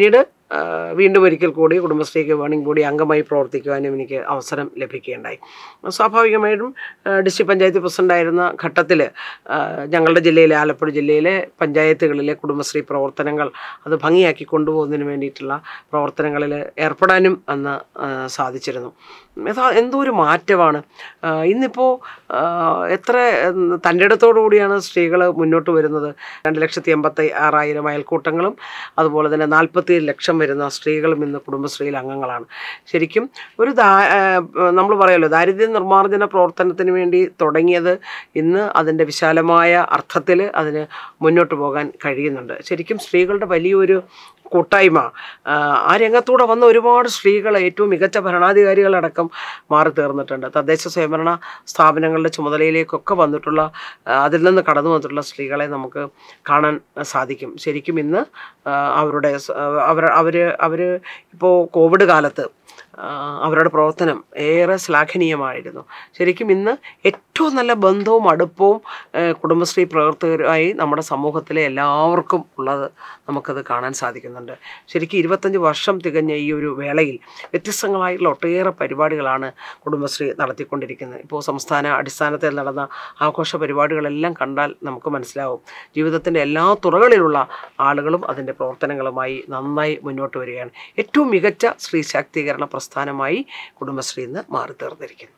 S2: ആ, വീണ്ടും ഒരിക്കൽ കൂടി കുടുംബശ്രീ ഗവേണിംഗ് ബോഡി അംഗമായി പ്രവർത്തിക്കുവാനും എനിക്ക് അവസരം ലഭിക്കുകയുണ്ടായി സ്വാഭാവികമായിട്ടും ആ, ഡിസ്ട്രിക്ട് പഞ്ചായത്ത് പ്രസിഡൻ്റായിരുന്ന ഘട്ടത്തിൽ ഞങ്ങളുടെ ജില്ലയിലെ ആലപ്പുഴ ജില്ലയിലെ പഞ്ചായത്തുകളിലെ കുടുംബശ്രീ പ്രവർത്തനങ്ങൾ അത് ഭംഗിയാക്കി കൊണ്ടുപോകുന്നതിന് വേണ്ടിയിട്ടുള്ള പ്രവർത്തനങ്ങളിൽ ഏർപ്പെടാനും അന്ന് ആ, സാധിച്ചിരുന്നു യഥാ എന്തോ ഒരു മാറ്റമാണ് ആ, ഇന്നിപ്പോൾ ആ, എത്ര തൻ്റെ ഇടത്തോടുകൂടിയാണ് സ്ത്രീകൾ മുന്നോട്ട് വരുന്നത് രണ്ട് ലക്ഷത്തി എൺപത്തി ആറായിരം അയൽക്കൂട്ടങ്ങളും അതുപോലെ തന്നെ നാൽപ്പത്തി ലക്ഷം വരുന്ന സ്ത്രീകളും ഇന്ന് കുടുംബശ്രീയിൽ അംഗങ്ങളാണ് ശരിക്കും ഒരു ദാ നമ്മൾ പറയുമല്ലോ ദാരിദ്ര്യ നിർമ്മാർജ്ജന പ്രവർത്തനത്തിന് വേണ്ടി തുടങ്ങിയത് ഇന്ന് അതിൻ്റെ വിശാലമായ അർത്ഥത്തിൽ അതിന് മുന്നോട്ട് പോകാൻ കഴിയുന്നുണ്ട് ശരിക്കും സ്ത്രീകളുടെ വലിയൊരു കൂട്ടായ്മ ആ, ആ രംഗത്തൂടെ വന്ന ഒരുപാട് സ്ത്രീകൾ ഏറ്റവും മികച്ച ഭരണാധികാരികളടക്കം മാറി തീർന്നിട്ടുണ്ട് തദ്ദേശ സ്വയംഭരണ സ്ഥാപനങ്ങളുടെ ചുമതലയിലേക്കൊക്കെ വന്നിട്ടുള്ള ആ, അതിൽ നിന്ന് കടന്നു വന്നിട്ടുള്ള സ്ത്രീകളെ നമുക്ക് കാണാൻ സാധിക്കും ശരിക്കും ഇന്ന് ആ, അവരുടെ സ- അവർ അവർ അവർ ഇപ്പോൾ കോവിഡ് കാലത്ത് ആ, അവരുടെ പ്രവർത്തനം ഏറെ ശ്ലാഘനീയമായിരുന്നു ശരിക്കും ഇന്ന് ഏറ്റവും നല്ല ബന്ധവും അടുപ്പവും ആ, കുടുംബശ്രീ പ്രവർത്തകരുമായി നമ്മുടെ സമൂഹത്തിലെ എല്ലാവർക്കും ഉള്ളത് നമുക്കത് കാണാൻ സാധിക്കുന്നുണ്ട് ശരിക്കും ഇരുപത്തഞ്ച് വർഷം തികഞ്ഞ ഈ ഒരു വേളയിൽ വ്യത്യസ്തങ്ങളായിട്ടുള്ള ഒട്ടേറെ പരിപാടികളാണ് കുടുംബശ്രീ നടത്തിക്കൊണ്ടിരിക്കുന്നത് ഇപ്പോൾ സംസ്ഥാന അടിസ്ഥാനത്തിൽ നടന്ന ആഘോഷ പരിപാടികളെല്ലാം കണ്ടാൽ നമുക്ക് മനസ്സിലാവും ജീവിതത്തിൻ്റെ എല്ലാ തുറകളിലുള്ള ആളുകളും അതിൻ്റെ പ്രവർത്തനങ്ങളുമായി നന്നായി മുന്നോട്ട് വരികയാണ് ഏറ്റവും മികച്ച സ്ത്രീ ശാക്തീകരണ പ്രസ്ഥാനമായി കുടുംബശ്രീ ഇന്ന് മാറി തീർന്നിരിക്കുന്നു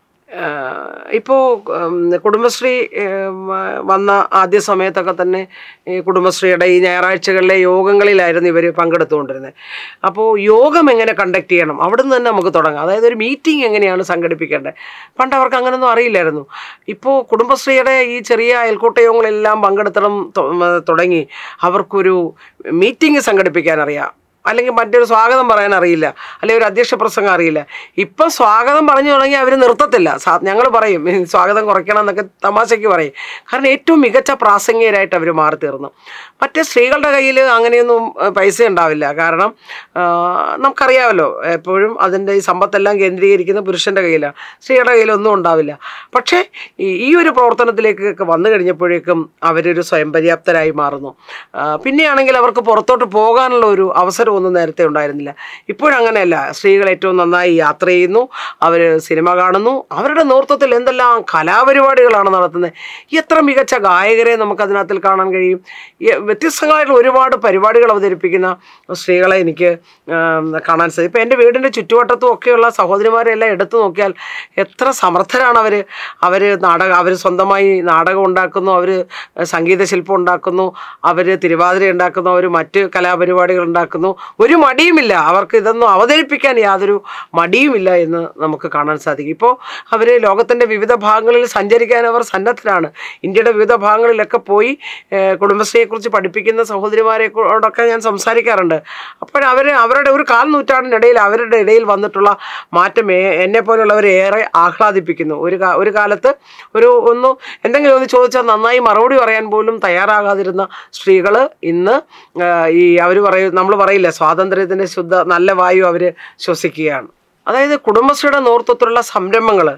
S2: ഇപ്പോൾ കുടുംബശ്രീ ഉം, വന്ന ആദ്യ സമയത്തൊക്കെ തന്നെ ഈ കുടുംബശ്രീയുടെ ഈ ഞായറാഴ്ചകളിലെ യോഗങ്ങളിലായിരുന്നു ഇവർ പങ്കെടുത്തുകൊണ്ടിരുന്നത് അപ്പോൾ യോഗം എങ്ങനെ കണ്ടക്ട് ചെയ്യണം അവിടെ നിന്ന് തന്നെ നമുക്ക് തുടങ്ങാം അതായത് ഒരു മീറ്റിംഗ് എങ്ങനെയാണ് സംഘടിപ്പിക്കേണ്ടത് പണ്ട് അവർക്ക് അങ്ങനെയൊന്നും അറിയില്ലായിരുന്നു ഇപ്പോൾ കുടുംബശ്രീയുടെ ഈ ചെറിയ അയൽക്കൂട്ട യോഗങ്ങളെല്ലാം പങ്കെടുത്തണം തൊ- ഉം, തുടങ്ങി അവർക്കൊരു മീറ്റിംഗ് സംഘടിപ്പിക്കാൻ അറിയാം അല്ലെങ്കിൽ മറ്റൊരു സ്വാഗതം പറയാൻ അറിയില്ല അല്ലെങ്കിൽ ഒരു അധ്യക്ഷ പ്രസംഗം അറിയില്ല ഇപ്പം സ്വാഗതം പറഞ്ഞു തുടങ്ങി അവർ നിർത്തത്തില്ല ഞങ്ങൾ പറയും "ഈ സ്വാഗതം കുറയ്ക്കണം എന്നൊക്കെ തമാശയ്ക്ക് പറയും കാരണം ഏറ്റവും മികച്ച പ്രാസംഗികരായിട്ട് അവർ മാറി തീർന്നു മറ്റേ സ്ത്രീകളുടെ കയ്യിൽ അങ്ങനെയൊന്നും ഏഹ്, പൈസ ഉണ്ടാവില്ല കാരണം ആ, നമുക്കറിയാമല്ലോ എപ്പോഴും അതിൻ്റെ ഈ സമ്പത്തെല്ലാം കേന്ദ്രീകരിക്കുന്ന പുരുഷൻ്റെ കയ്യിലാണ് സ്ത്രീയുടെ കയ്യിലൊന്നും ഉണ്ടാവില്ല പക്ഷേ ഈ ഈ ഒരു പ്രവർത്തനത്തിലേക്കൊക്കെ വന്നു കഴിഞ്ഞപ്പോഴേക്കും അവരൊരു സ്വയം പര്യാപ്തരായി മാറുന്നു ആ, പിന്നെയാണെങ്കിൽ അവർക്ക് പുറത്തോട്ട് പോകാനുള്ള ഒരു അവസരമൊന്നും നേരത്തെ ഉണ്ടായിരുന്നില്ല ഇപ്പോഴങ്ങനെയല്ല സ്ത്രീകൾ ഏറ്റവും നന്നായി യാത്ര ചെയ്യുന്നു അവർ സിനിമ കാണുന്നു അവരുടെ നേതൃത്വത്തിൽ എന്തെല്ലാം കലാപരിപാടികളാണ് നടത്തുന്നത് എത്ര മികച്ച ഗായകരെ നമുക്ക് അതിനകത്തിൽ കാണാൻ കഴിയും ഈ വ്യത്യസ്തങ്ങളായിട്ടുള്ള ഒരുപാട് പരിപാടികൾ അവതരിപ്പിക്കുന്ന സ്ത്രീകളെ എനിക്ക് ആം, കാണാൻ സാധിക്കും ഇപ്പം എൻ്റെ വീടിൻ്റെ ചുറ്റുവട്ടത്തും ഒക്കെയുള്ള സഹോദരിമാരെ എല്ലാം എടുത്തു നോക്കിയാൽ എത്ര സമർത്ഥരാണ് അവർ അവർ നാടക അവർ സ്വന്തമായി നാടകം ഉണ്ടാക്കുന്നു അവർ സംഗീത ശില്പം ഉണ്ടാക്കുന്നു അവർ തിരുവാതിര ഉണ്ടാക്കുന്നു അവർ മറ്റ് കലാപരിപാടികൾ ഉണ്ടാക്കുന്നു ഒരു മടിയുമില്ല അവർക്ക് ഇതൊന്നും അവതരിപ്പിക്കാൻ യാതൊരു മടിയുമില്ല എന്ന് നമുക്ക് കാണാൻ സാധിക്കും ഇപ്പോൾ അവർ ലോകത്തിൻ്റെ വിവിധ ഭാഗങ്ങളിൽ സഞ്ചരിക്കാൻ അവർ സന്നദ്ധരാണ് ഇന്ത്യയുടെ വിവിധ ഭാഗങ്ങളിലൊക്കെ പോയി ഏഹ്, കുടുംബശ്രീയെക്കുറിച്ച് പഠിപ്പിക്കുന്ന സഹോദരിമാരെയോടൊക്കെ ഞാൻ സംസാരിക്കാറുണ്ട് അപ്പോൾ അവർ അവരുടെ ഒരു കാൽ നൂറ്റാണ്ടിനിടയിൽ അവരുടെ ഇടയിൽ വന്നിട്ടുള്ള മാറ്റം ഏ- എന്നെ പോലുള്ളവരെ ഏറെ ആഹ്ലാദിപ്പിക്കുന്നു ഒരു കാ ഒരു കാലത്ത് ഒരു ഒന്ന് എന്തെങ്കിലും ഒന്ന് ചോദിച്ചാൽ നന്നായി മറുപടി പറയാൻ പോലും തയ്യാറാകാതിരുന്ന സ്ത്രീകൾ ഇന്ന് ആ, ഈ അവർ പറയും നമ്മൾ പറയില്ല സ്വാതന്ത്ര്യത്തിൻ്റെ ശുദ്ധ നല്ല വായു അവർ ശ്വസിക്കുകയാണ് അതായത് കുടുംബശ്രീയുടെ നേതൃത്വത്തിലുള്ള സംരംഭങ്ങൾ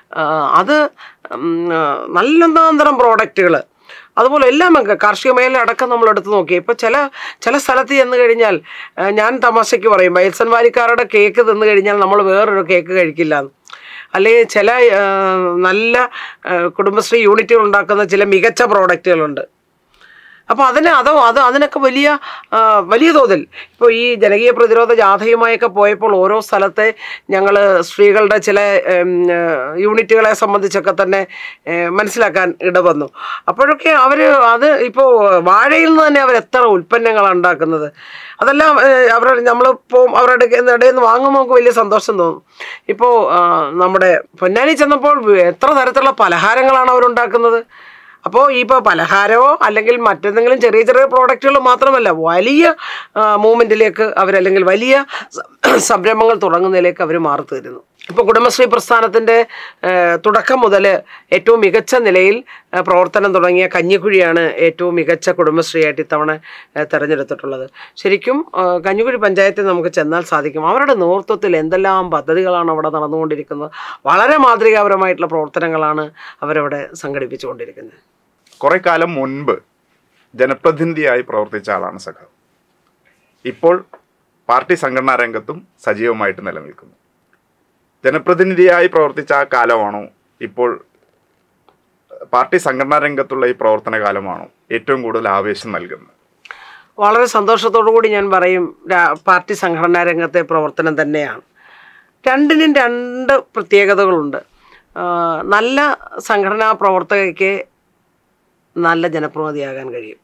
S2: അത് ഉം, ആ, നല്ലൊന്നാന്തരം പ്രോഡക്റ്റുകൾ അതുപോലെ എല്ലാം ഒക്കെ കാർഷിക മേഖല അടക്കം നമ്മൾ എടുത്തു നോക്കി ഇപ്പോൾ ചില ചില സ്ഥലത്ത് ചെന്ന് കഴിഞ്ഞാൽ ആ, ഞാൻ തമാശയ്ക്ക് പറയും വയൽസൻ വാലിക്കാരുടെ കേക്ക് തിന്നു കഴിഞ്ഞാൽ നമ്മൾ വേറൊരു കേക്ക് കഴിക്കില്ല എന്ന്. അല്ലെങ്കിൽ ചില ആ, നല്ല ആ, കുടുംബശ്രീ യൂണിറ്റുകൾ ഉണ്ടാക്കുന്ന ചില മികച്ച പ്രോഡക്റ്റുകളുണ്ട് അപ്പോൾ അതിന് അതോ അത് അതിനൊക്കെ വലിയ ആ, വലിയ തോതിൽ ഇപ്പോൾ ഈ ജനകീയ പ്രതിരോധ ജാഥയുമായൊക്കെ പോയപ്പോൾ ഓരോ സ്ഥലത്തെ ഞങ്ങൾ സ്ത്രീകളുടെ ചില ഉം, ആ, യൂണിറ്റുകളെ സംബന്ധിച്ചൊക്കെ തന്നെ ഏ, മനസ്സിലാക്കാൻ ഇടവന്നു അപ്പോഴൊക്കെ അവർ അത് ഇപ്പോൾ വാഴയിൽ നിന്ന് തന്നെ അവർ എത്ര ഉൽപ്പന്നങ്ങളാണ് ഉണ്ടാക്കുന്നത് അതെല്ലാം ഏ, അവരുടെ നമ്മളിപ്പോൾ അവരുടെ ഇടയിൽ നിന്ന് വാങ്ങുമ്പോൾ നമുക്ക് വലിയ സന്തോഷം തോന്നും ഇപ്പോൾ ആ, നമ്മുടെ പൊന്നാനി ചെന്നപ്പോൾ എത്ര തരത്തിലുള്ള പലഹാരങ്ങളാണ് അവരുണ്ടാക്കുന്നത് അപ്പോൾ ഈ ഇപ്പോൾ പലഹാരമോ അല്ലെങ്കിൽ മറ്റെന്തെങ്കിലും ചെറിയ ചെറിയ പ്രോഡക്റ്റുകൾ മാത്രമല്ല വലിയ മൂവ്മെൻറ്റിലേക്ക് അവരല്ലെങ്കിൽ വലിയ സ- സംരംഭങ്ങൾ തുടങ്ങുന്നതിലേക്ക് അവർ മാറി തീരുന്നു ഇപ്പോൾ കുടുംബശ്രീ പ്രസ്ഥാനത്തിൻ്റെ തുടക്കം മുതൽ ഏറ്റവും മികച്ച നിലയിൽ ആ, പ്രവർത്തനം തുടങ്ങിയ കഞ്ഞിക്കുഴിയാണ് ഏറ്റവും മികച്ച കുടുംബശ്രീയായിട്ട് ഇത്തവണ ആ, തിരഞ്ഞെടുത്തിട്ടുള്ളത് ശരിക്കും ആ, കഞ്ഞിക്കുഴി പഞ്ചായത്തിൽ നമുക്ക് ചെന്നാൽ സാധിക്കും അവരുടെ നേതൃത്വത്തിൽ എന്തെല്ലാം പദ്ധതികളാണ് അവിടെ നടന്നുകൊണ്ടിരിക്കുന്നത് വളരെ മാതൃകാപരമായിട്ടുള്ള പ്രവർത്തനങ്ങളാണ് അവരവിടെ സംഘടിപ്പിച്ചുകൊണ്ടിരിക്കുന്നത്
S1: കുറെ കാലം മുൻപ് ജനപ്രതിനിധിയായി പ്രവർത്തിച്ച ആളാണ് സഖാവ് ഇപ്പോൾ പാർട്ടി സംഘടനാ രംഗത്തും സജീവമായിട്ട് നിലനിൽക്കുന്നു ജനപ്രതിനിധിയായി പ്രവർത്തിച്ച ആ കാലമാണോ ഇപ്പോൾ പാർട്ടി സംഘടനാ രംഗത്തുള്ള ഈ പ്രവർത്തന കാലമാണോ ഏറ്റവും കൂടുതൽ ആവേശം നൽകുന്നത്
S2: വളരെ സന്തോഷത്തോടു കൂടി ഞാൻ പറയും രാ- പാർട്ടി സംഘടനാ രംഗത്തെ പ്രവർത്തനം തന്നെയാണ് രണ്ടിനും രണ്ട് പ്രത്യേകതകളുണ്ട് ആ, നല്ല സംഘടനാ പ്രവർത്തകയ്ക്ക് നല്ല ജനപ്രതിനിധിയാകാൻ കഴിയും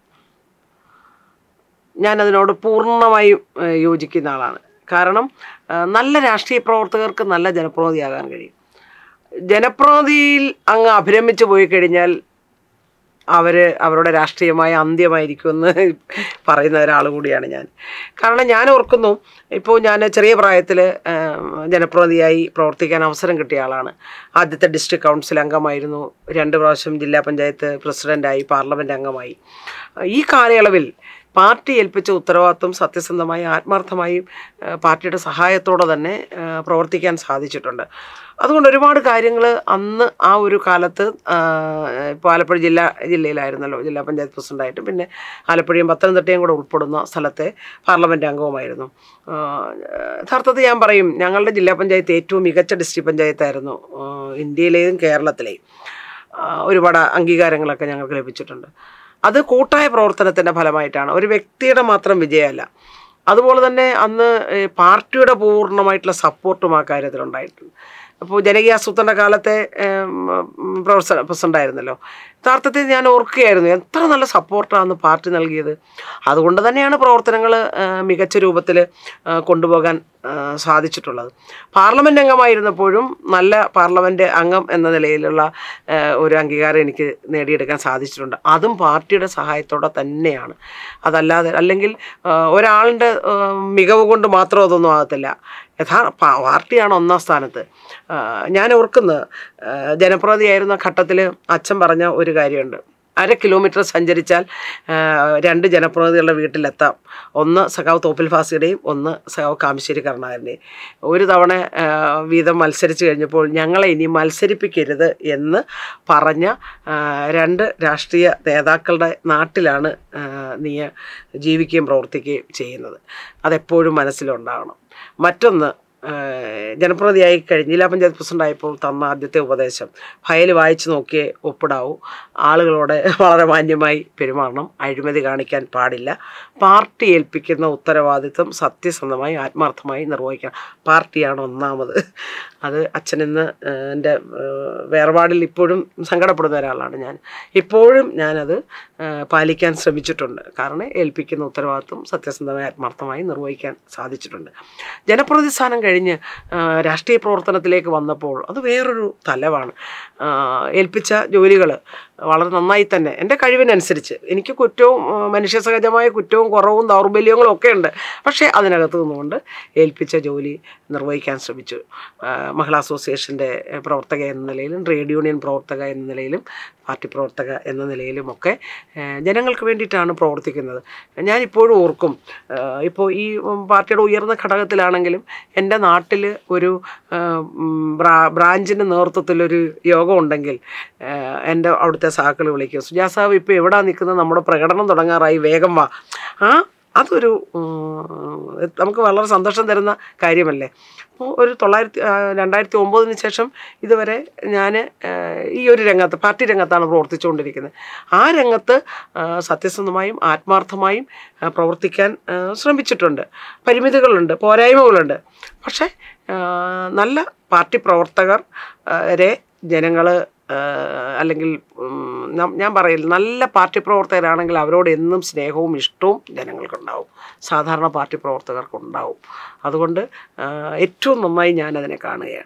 S2: ഞാനതിനോട് പൂർണ്ണമായും ഏ, യോജിക്കുന്ന ആളാണ് കാരണം ആ, നല്ല രാഷ്ട്രീയ പ്രവർത്തകർക്ക് നല്ല ജനപ്രതിനിധിയാകാൻ കഴിയും ജനപ്രതിനിധിയിൽ അങ്ങ് അഭിരമിച്ചു പോയി കഴിഞ്ഞാൽ അവർ അവരുടെ രാഷ്ട്രീയമായ അന്ത്യമായിരിക്കുമെന്ന് പറയുന്ന ഒരാൾ കൂടിയാണ് ഞാൻ കാരണം ഞാൻ ഓർക്കുന്നു ഇപ്പോൾ ഞാൻ ചെറിയ പ്രായത്തിൽ ജനപ്രതിനിധിയായി പ്രവർത്തിക്കാൻ അവസരം കിട്ടിയ ആളാണ് ആദ്യത്തെ ഡിസ്ട്രിക്ട് കൗൺസിൽ അംഗമായിരുന്നു രണ്ട് പ്രാവശ്യം ജില്ലാ പഞ്ചായത്ത് പ്രസിഡൻ്റായി പാർലമെൻറ്റ് അംഗമായി ഈ കാലയളവിൽ പാർട്ടി ഏൽപ്പിച്ച ഉത്തരവാദിത്വം സത്യസന്ധമായി ആത്മാർത്ഥമായും ആ, പാർട്ടിയുടെ സഹായത്തോടെ തന്നെ ആ, പ്രവർത്തിക്കാൻ സാധിച്ചിട്ടുണ്ട് അതുകൊണ്ട് ഒരുപാട് കാര്യങ്ങൾ അന്ന് ആ ഒരു കാലത്ത് ആ, ഇപ്പോൾ ആലപ്പുഴ ജില്ലാ ജില്ലയിലായിരുന്നല്ലോ ജില്ലാ പഞ്ചായത്ത് പ്രസിഡൻ്റായിട്ടും പിന്നെ ആലപ്പുഴയും പത്തനംതിട്ടയും കൂടെ ഉൾപ്പെടുന്ന സ്ഥലത്തെ പാർലമെൻറ്റ് അംഗവുമായിരുന്നു ആ, യഥാർത്ഥത്തിൽ ഞാൻ പറയും ഞങ്ങളുടെ ജില്ലാ പഞ്ചായത്ത് ഏറ്റവും മികച്ച ഡിസ്ട്രിക്ട് പഞ്ചായത്തായിരുന്നു ആ, ഇന്ത്യയിലെയും കേരളത്തിലെയും ആ, ഒരുപാട് അംഗീകാരങ്ങളൊക്കെ ഞങ്ങൾക്ക് ലഭിച്ചിട്ടുണ്ട് അത് കൂട്ടായ പ്രവർത്തനത്തിൻ്റെ ഫലമായിട്ടാണ് ഒരു വ്യക്തിയുടെ മാത്രം വിജയമല്ല അതുപോലെ തന്നെ അന്ന് ഏ, പാർട്ടിയുടെ പൂർണ്ണമായിട്ടുള്ള സപ്പോർട്ടും ആ കാര്യത്തിലുണ്ടായിട്ടുണ്ട് അപ്പോൾ ജനകീയ ആസൂത്രണ കാലത്തെ പ്രൊഫസർ പ്രസിഡൻ്റായിരുന്നല്ലോ യഥാർത്ഥത്തിൽ ഞാൻ ഓർക്കുകയായിരുന്നു എത്ര നല്ല സപ്പോർട്ടാണ് പാർട്ടി നൽകിയത് അതുകൊണ്ട് തന്നെയാണ് പ്രവർത്തനങ്ങൾ മികച്ച രൂപത്തിൽ കൊണ്ടുപോകാൻ ആ, സാധിച്ചിട്ടുള്ളത് പാർലമെൻറ്റ് അംഗമായിരുന്നപ്പോഴും നല്ല പാർലമെൻറ്റ് അംഗം എന്ന നിലയിലുള്ള ആ, ഒരു അംഗീകാരം എനിക്ക് നേടിയെടുക്കാൻ സാധിച്ചിട്ടുണ്ട് അതും പാർട്ടിയുടെ സഹായത്തോടെ തന്നെയാണ് അതല്ലാതെ അല്ലെങ്കിൽ ആ, ഒരാളുടെ ആ, മികവ് കൊണ്ട് മാത്രം അതൊന്നും ആകത്തില്ല യഥാ പ- പാർട്ടിയാണ് ഒന്നാം സ്ഥാനത്ത് ആ, ഞാൻ ഓർക്കുന്നത് ആ, ജനപ്രതിയായിരുന്ന ഘട്ടത്തിൽ അച്ഛൻ പറഞ്ഞ ഒരു കാര്യമുണ്ട് അര കിലോമീറ്റർ സഞ്ചരിച്ചാൽ ആ, രണ്ട് ജനപ്രതിനിധികളുടെ വീട്ടിലെത്താം ഒന്ന് സഖാവ് തോപ്പിൽ ഫാസിയുടെയും ഒന്ന് സഖാവ് കാമശ്ശേരി കരുണാകരൻ്റെയും ഒരു തവണ ആ, വീതം മത്സരിച്ച് കഴിഞ്ഞപ്പോൾ ഞങ്ങളെ ഇനി മത്സരിപ്പിക്കരുത് എന്ന് പറഞ്ഞ ആ, രണ്ട് രാഷ്ട്രീയ നേതാക്കളുടെ നാട്ടിലാണ് ആ, നീ ജീവിക്കുകയും പ്രവർത്തിക്കുകയും ചെയ്യുന്നത് അതെപ്പോഴും മനസ്സിലുണ്ടാകണം മറ്റൊന്ന് ഏഹ് ജനപ്രതിയായി കഴിഞ്ഞ് ജില്ലാ പഞ്ചായത്ത് പ്രസിഡൻ്റായപ്പോൾ തന്ന ആദ്യത്തെ ഉപദേശം ഫയൽ വായിച്ചു നോക്കിയേ ഒപ്പിടാവൂ ആളുകളോട് വളരെ മാന്യമായി പെരുമാറണം അഴിമതി കാണിക്കാൻ പാടില്ല പാർട്ടി ഏൽപ്പിക്കുന്ന ഉത്തരവാദിത്വം സത്യസന്ധമായി ആത്മാർത്ഥമായി നിർവഹിക്കണം പാർട്ടിയാണ് ഒന്നാമത് അത് അച്ഛനിന്ന് എൻ്റെ വേർപാടിൽ ഇപ്പോഴും സങ്കടപ്പെടുന്ന ഒരാളാണ് ഞാൻ ഇപ്പോഴും ഞാനത് ഏഹ് പാലിക്കാൻ ശ്രമിച്ചിട്ടുണ്ട് കാരണം ഏൽപ്പിക്കുന്ന ഉത്തരവാദിത്വം സത്യസന്ധമായി ആത്മാർത്ഥമായി നിർവഹിക്കാൻ സാധിച്ചിട്ടുണ്ട് ജനപ്രതിനിധി സ്ഥാനം കഴിഞ്ഞ് ആ, രാഷ്ട്രീയ പ്രവർത്തനത്തിലേക്ക് വന്നപ്പോൾ അത് വേറൊരു തലവാണ് ആ, ഏൽപ്പിച്ച ജോലികൾ വളരെ നന്നായി തന്നെ എൻ്റെ കഴിവിനനുസരിച്ച് എനിക്ക് കുറ്റവും ആ, മനുഷ്യസഹജമായ കുറ്റവും കുറവും ദൗർബല്യങ്ങളും ഒക്കെ ഉണ്ട് പക്ഷേ അതിനകത്ത് നിന്നുകൊണ്ട് ഏൽപ്പിച്ച ജോലി നിർവഹിക്കാൻ ശ്രമിച്ചു ആ, മഹിളാ അസോസിയേഷൻ്റെ പ്രവർത്തക എന്ന നിലയിലും ട്രേഡ് യൂണിയൻ പ്രവർത്തക എന്ന നിലയിലും പാർട്ടി പ്രവർത്തക എന്ന നിലയിലുമൊക്കെ ആ, ജനങ്ങൾക്ക് വേണ്ടിയിട്ടാണ് പ്രവർത്തിക്കുന്നത് ഞാനിപ്പോഴും ഓർക്കും ആ, ഇപ്പോൾ ഈ ഉം, പാർട്ടിയുടെ ഉയർന്ന ഘടകത്തിലാണെങ്കിലും എൻ്റെ നാട്ടിൽ ഒരു ആ, ഉം, ബ്രാ ബ്രാഞ്ചിൻ്റെ നേതൃത്വത്തിലൊരു യോഗം ഉണ്ടെങ്കിൽ ആ, എൻ്റെ അവിടുത്തെ സാക്കൾ വിളിക്കും സുജാ സാബ് ഇപ്പോൾ എവിടാ നിൽക്കുന്നത് നമ്മുടെ പ്രകടനം തുടങ്ങാറായി വേഗം വാ ആ അതൊരു ഉം, നമുക്ക് വളരെ സന്തോഷം തരുന്ന കാര്യമല്ലേ അപ്പോൾ ഒരു തൊള്ളായിരത്തി ആ, രണ്ടായിരത്തി ഒമ്പതിന് ശേഷം ഇതുവരെ ഞാൻ ഈ ഒരു രംഗത്ത് പാർട്ടി രംഗത്താണ് പ്രവർത്തിച്ചുകൊണ്ടിരിക്കുന്നത് ആ രംഗത്ത് ആ, സത്യസന്ധമായും ആത്മാർത്ഥമായും ആ, പ്രവർത്തിക്കാൻ ആ, ശ്രമിച്ചിട്ടുണ്ട് പരിമിതികളുണ്ട് പോരായ്മകളുണ്ട് പക്ഷേ ആ, നല്ല പാർട്ടി പ്രവർത്തകർ ആ, രെ ജനങ്ങൾ അല്ലെങ്കിൽ ഉം, നം- ഞാൻ പറയില്ല നല്ല പാർട്ടി പ്രവർത്തകരാണെങ്കിൽ അവരോട് എന്നും സ്നേഹവും ഇഷ്ടവും ജനങ്ങൾക്കുണ്ടാവും സാധാരണ പാർട്ടി പ്രവർത്തകർക്കുണ്ടാവും അതുകൊണ്ട് ആ, ഏറ്റവും നന്നായി ഞാനതിനെ കാണുകയാണ്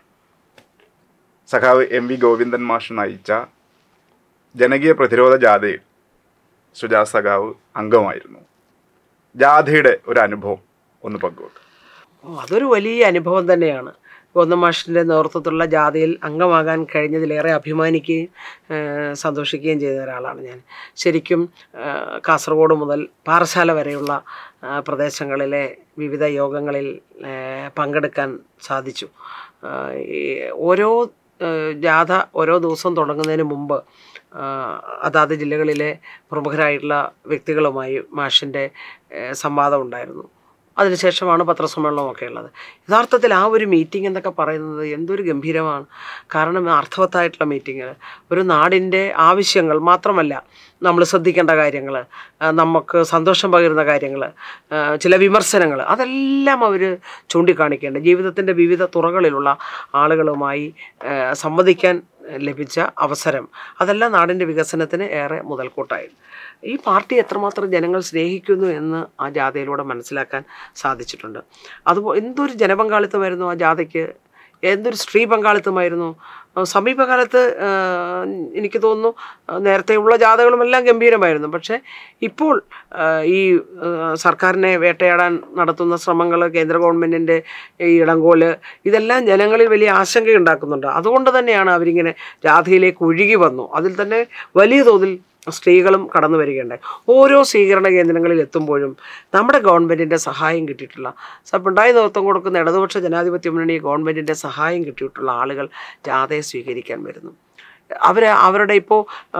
S1: സഖാവ് എം വി ഗോവിന്ദൻ മാഷ് നയിച്ച ജനകീയ പ്രതിരോധ ജാഥയിൽ സുജാ സഖാവ് അംഗമായിരുന്നു ജാഥയുടെ ഒരു അനുഭവം ഒന്ന് പങ്കുവെക്കും
S2: ഓ, അതൊരു വലിയ അനുഭവം തന്നെയാണ് ഗോന്ദം മാഷിൻ്റെ നേതൃത്വത്തിലുള്ള ജാഥയിൽ അംഗമാകാൻ കഴിഞ്ഞതിലേറെ അഭിമാനിക്കുകയും ആ, സന്തോഷിക്കുകയും ചെയ്ത ഒരാളാണ് ഞാൻ ശരിക്കും ആ, കാസർഗോഡ് മുതൽ പാറശാല വരെയുള്ള ആ, പ്രദേശങ്ങളിലെ വിവിധ യോഗങ്ങളിൽ ആ, പങ്കെടുക്കാൻ സാധിച്ചു ആ, ഈ ഓരോ ആ, ജാഥ ഓരോ ദിവസം തുടങ്ങുന്നതിന് മുമ്പ് ആ, അതാത് ജില്ലകളിലെ പ്രമുഖരായിട്ടുള്ള വ്യക്തികളുമായി മാഷിൻ്റെ ആ, സംവാദം ഉണ്ടായിരുന്നു അതിനുശേഷമാണ് പത്രസമ്മേളനമൊക്കെ ഉള്ളത് യഥാർത്ഥത്തിൽ ആ ഒരു മീറ്റിംഗ് എന്നൊക്കെ പറയുന്നത് എന്തൊരു ഗംഭീരമാണ് കാരണം അർത്ഥവത്തായിട്ടുള്ള മീറ്റിങ്ങിൽ ഒരു നാടിൻ്റെ ആവശ്യങ്ങൾ മാത്രമല്ല നമ്മൾ ശ്രദ്ധിക്കേണ്ട കാര്യങ്ങൾ നമുക്ക് സന്തോഷം പകരുന്ന കാര്യങ്ങൾ ചില വിമർശനങ്ങൾ അതെല്ലാം അവർ ചൂണ്ടിക്കാണിക്കേണ്ട ജീവിതത്തിൻ്റെ വിവിധ തുറകളിലുള്ള ആളുകളുമായി ആ, സംവദിക്കാൻ ലഭിച്ച അവസരം അതെല്ലാം നാടിൻ്റെ വികസനത്തിന് ഏറെ മുതൽക്കൂട്ടായി ഈ പാർട്ടി എത്രമാത്രം ജനങ്ങൾ സ്നേഹിക്കുന്നു എന്ന് ആ ജാഥയിലൂടെ മനസ്സിലാക്കാൻ സാധിച്ചിട്ടുണ്ട് അതുപോലെ എന്തൊരു ജനപങ്കാളിത്തമായിരുന്നു ആ ജാഥയ്ക്ക് എന്തൊരു സ്ത്രീ പങ്കാളിത്തമായിരുന്നു ആ, സമീപകാലത്ത് ആ, എനിക്ക് തോന്നുന്നു ആ, നേരത്തെയുള്ള ജാഥകളുമെല്ലാം ഗംഭീരമായിരുന്നു പക്ഷേ ഇപ്പോൾ ആ, ഈ ആ, സർക്കാരിനെ വേട്ടയാടാൻ നടത്തുന്ന ശ്രമങ്ങൾ കേന്ദ്ര ഗവൺമെൻറ്റിൻ്റെ ഈ ഇടങ്കോല് ഇതെല്ലാം ജനങ്ങളിൽ വലിയ ആശങ്കയുണ്ടാക്കുന്നുണ്ട് അതുകൊണ്ട് തന്നെയാണ് അവരിങ്ങനെ ജാഥയിലേക്ക് ഒഴുകി വന്നു അതിൽ തന്നെ വലിയ തോതിൽ സ്ത്രീകളും കടന്നു വരികയുണ്ടായി ഓരോ സ്വീകരണ കേന്ദ്രങ്ങളിൽ എത്തുമ്പോഴും നമ്മുടെ ഗവൺമെൻറ്റിൻ്റെ സഹായം കിട്ടിയിട്ടുള്ള സ- പിണറായി നേതൃത്വം കൊടുക്കുന്ന ഇടതുപക്ഷ ജനാധിപത്യ മുന്നണി ഗവൺമെൻറ്റിൻ്റെ സഹായം കിട്ടിയിട്ടുള്ള ആളുകൾ ജാഥയെ സ്വീകരിക്കാൻ വരുന്നു അവർ അവരുടെ ഇപ്പോൾ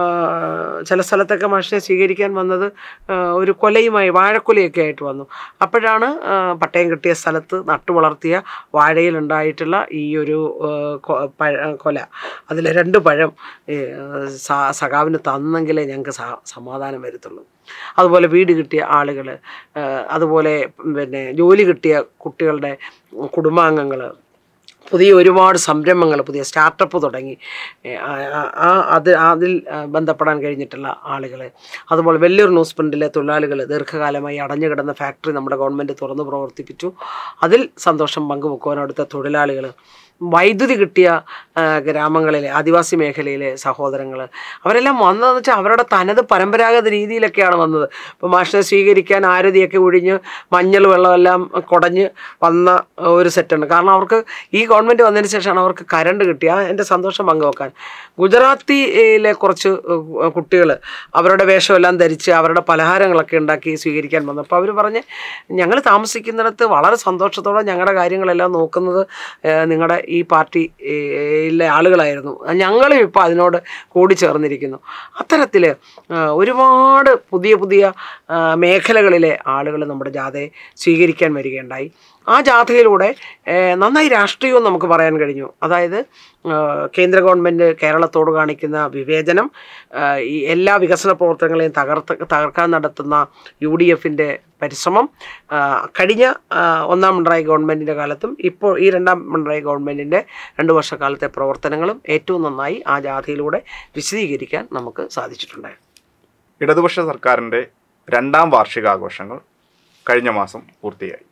S2: ചില സ്ഥലത്തൊക്കെ മാഷിനെ സ്വീകരിക്കാൻ വന്നത് ആ, ഒരു കൊലയുമായി വാഴക്കൊലയൊക്കെ ആയിട്ട് വന്നു അപ്പോഴാണ് ആ, പട്ടയം കിട്ടിയ സ്ഥലത്ത് നട്ടു വളർത്തിയ വാഴയിലുണ്ടായിട്ടുള്ള ഈ ഒരു ആ, കൊ- പഴ- കൊല അതിൽ രണ്ട് പഴം ഏ, സ- സഖാവിന് തന്നെങ്കിലേ ഞങ്ങൾക്ക് സ- സമാധാനം വരത്തുള്ളൂ അതുപോലെ വീട് കിട്ടിയ ആളുകൾ അതുപോലെ പിന്നെ ജോലി കിട്ടിയ കുട്ടികളുടെ കുടുംബാംഗങ്ങൾ പുതിയ ഒരുപാട് സംരംഭങ്ങൾ പുതിയ സ്റ്റാർട്ടപ്പ് തുടങ്ങി ഏ, ആ- ആ- ആ അത് അതിൽ ആ, ബന്ധപ്പെടാൻ കഴിഞ്ഞിട്ടുള്ള ആളുകൾ അതുപോലെ വെല്ലൂർ ന്യൂസ് പ്രിൻറ്റിലെ തൊഴിലാളികൾ ദീർഘകാലമായി അടഞ്ഞു കിടന്ന ഫാക്ടറി നമ്മുടെ ഗവൺമെൻറ് തുറന്നു പ്രവർത്തിപ്പിച്ചു അതിൽ സന്തോഷം പങ്കുവെക്കുവാൻ അവിടുത്തെ തൊഴിലാളികൾ വൈദ്യുതി കിട്ടിയ ആ, ഗ്രാമങ്ങളിലെ ആദിവാസി മേഖലയിലെ സഹോദരങ്ങൾ അവരെല്ലാം വന്നതെന്ന് വെച്ചാൽ അവരുടെ തനത് പരമ്പരാഗത രീതിയിലൊക്കെയാണ് വന്നത് ഇപ്പോൾ മാഷിനെ സ്വീകരിക്കാൻ ആരതിയൊക്കെ ഒഴിഞ്ഞ് മഞ്ഞൾ വെള്ളമെല്ലാം കുടഞ്ഞ് വന്ന ഒരു സെറ്റുണ്ട് കാരണം അവർക്ക് ഈ ഗവൺമെൻറ് വന്നതിന് ശേഷമാണ് അവർക്ക് കരണ്ട് കിട്ടിയ എൻ്റെ സന്തോഷം പങ്കുവെക്കാൻ ഗുജറാത്തിയിലെ കുറച്ച് കുട്ടികൾ അവരുടെ വേഷമെല്ലാം ധരിച്ച് അവരുടെ പലഹാരങ്ങളൊക്കെ ഉണ്ടാക്കി സ്വീകരിക്കാൻ വന്നു അപ്പോൾ അവർ പറഞ്ഞ് ഞങ്ങൾ താമസിക്കുന്നിടത്ത് വളരെ സന്തോഷത്തോടെ ഞങ്ങളുടെ കാര്യങ്ങളെല്ലാം നോക്കുന്നത് ഏഹ്, നിങ്ങളുടെ ഈ പാർട്ടിയിലെ ആളുകളായിരുന്നു ഞങ്ങളും ഇപ്പോൾ അതിനോട് കൂടി ചേർന്നിരിക്കുന്നു അത്തരത്തിൽ ഒരുപാട് പുതിയ പുതിയ ആ, മേഖലകളിലെ ആളുകൾ നമ്മുടെ ജാഥയെ സ്വീകരിക്കാൻ വരികയുണ്ടായി ആ ജാഥയിലൂടെ ഏഹ്, നന്നായി രാഷ്ട്രീയവും നമുക്ക് പറയാൻ കഴിഞ്ഞു അതായത് ആ, കേന്ദ്ര ഗവൺമെൻറ് കേരളത്തോട് കാണിക്കുന്ന വിവേചനം ആ, ഈ എല്ലാ വികസന പ്രവർത്തനങ്ങളെയും തകർത്ത് തകർക്കാൻ നടത്തുന്ന യു ഡി എഫിൻ്റെ പരിശ്രമം ആ, കഴിഞ്ഞ ആ, ഒന്നാം പിണറായി ഗവൺമെൻറ്റിൻ്റെ കാലത്തും ഇപ്പോൾ ഈ രണ്ടാം പിണറായി ഗവൺമെൻറ്റിൻ്റെ രണ്ട് വർഷക്കാലത്തെ പ്രവർത്തനങ്ങളും ഏറ്റവും നന്നായി ആ ജാഥയിലൂടെ വിശദീകരിക്കാൻ നമുക്ക് സാധിച്ചിട്ടുണ്ടായിരുന്നു
S1: ഇടതുപക്ഷ സർക്കാരിൻ്റെ രണ്ടാം വാർഷികാഘോഷങ്ങൾ കഴിഞ്ഞ മാസം പൂർത്തിയായി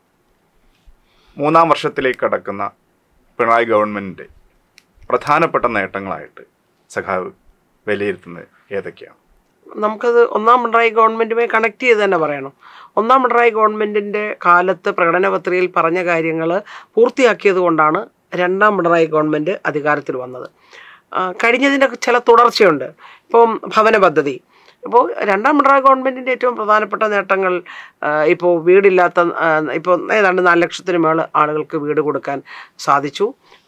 S1: മൂന്നാം വർഷത്തിലേക്ക് കടക്കുന്ന പിണറായി ഗവൺമെൻറ്റിൻ്റെ പ്രധാനപ്പെട്ട നേട്ടങ്ങളായിട്ട് സഖാവ് വിലയിരുത്തുന്നത് ഏതൊക്കെയാണ്
S2: നമുക്കത് ഒന്നാം പിണറായി ഗവൺമെൻറ്റുമായി കണക്ട് ചെയ്ത് തന്നെ പറയണം ഒന്നാം പിണറായി ഗവൺമെൻറ്റിൻ്റെ കാലത്ത് പ്രകടന പത്രികയിൽ പറഞ്ഞ കാര്യങ്ങൾ പൂർത്തിയാക്കിയത് കൊണ്ടാണ് രണ്ടാം പിണറായി ഗവൺമെൻറ് അധികാരത്തിൽ വന്നത് ആ, കഴിഞ്ഞതിൻ്റെ ചില തുടർച്ചയുണ്ട് ഇപ്പം ഭവന പദ്ധതി ഇപ്പോൾ രണ്ടാം പിണറായി ഗവൺമെൻറ്റിൻ്റെ ഏറ്റവും പ്രധാനപ്പെട്ട നേട്ടങ്ങൾ ആ, ഇപ്പോൾ വീടില്ലാത്ത ആ, ഇപ്പോൾ ഏതാണ്ട് നാല് ലക്ഷത്തിന് മേൾ ആളുകൾക്ക് വീട് കൊടുക്കാൻ സാധിച്ചു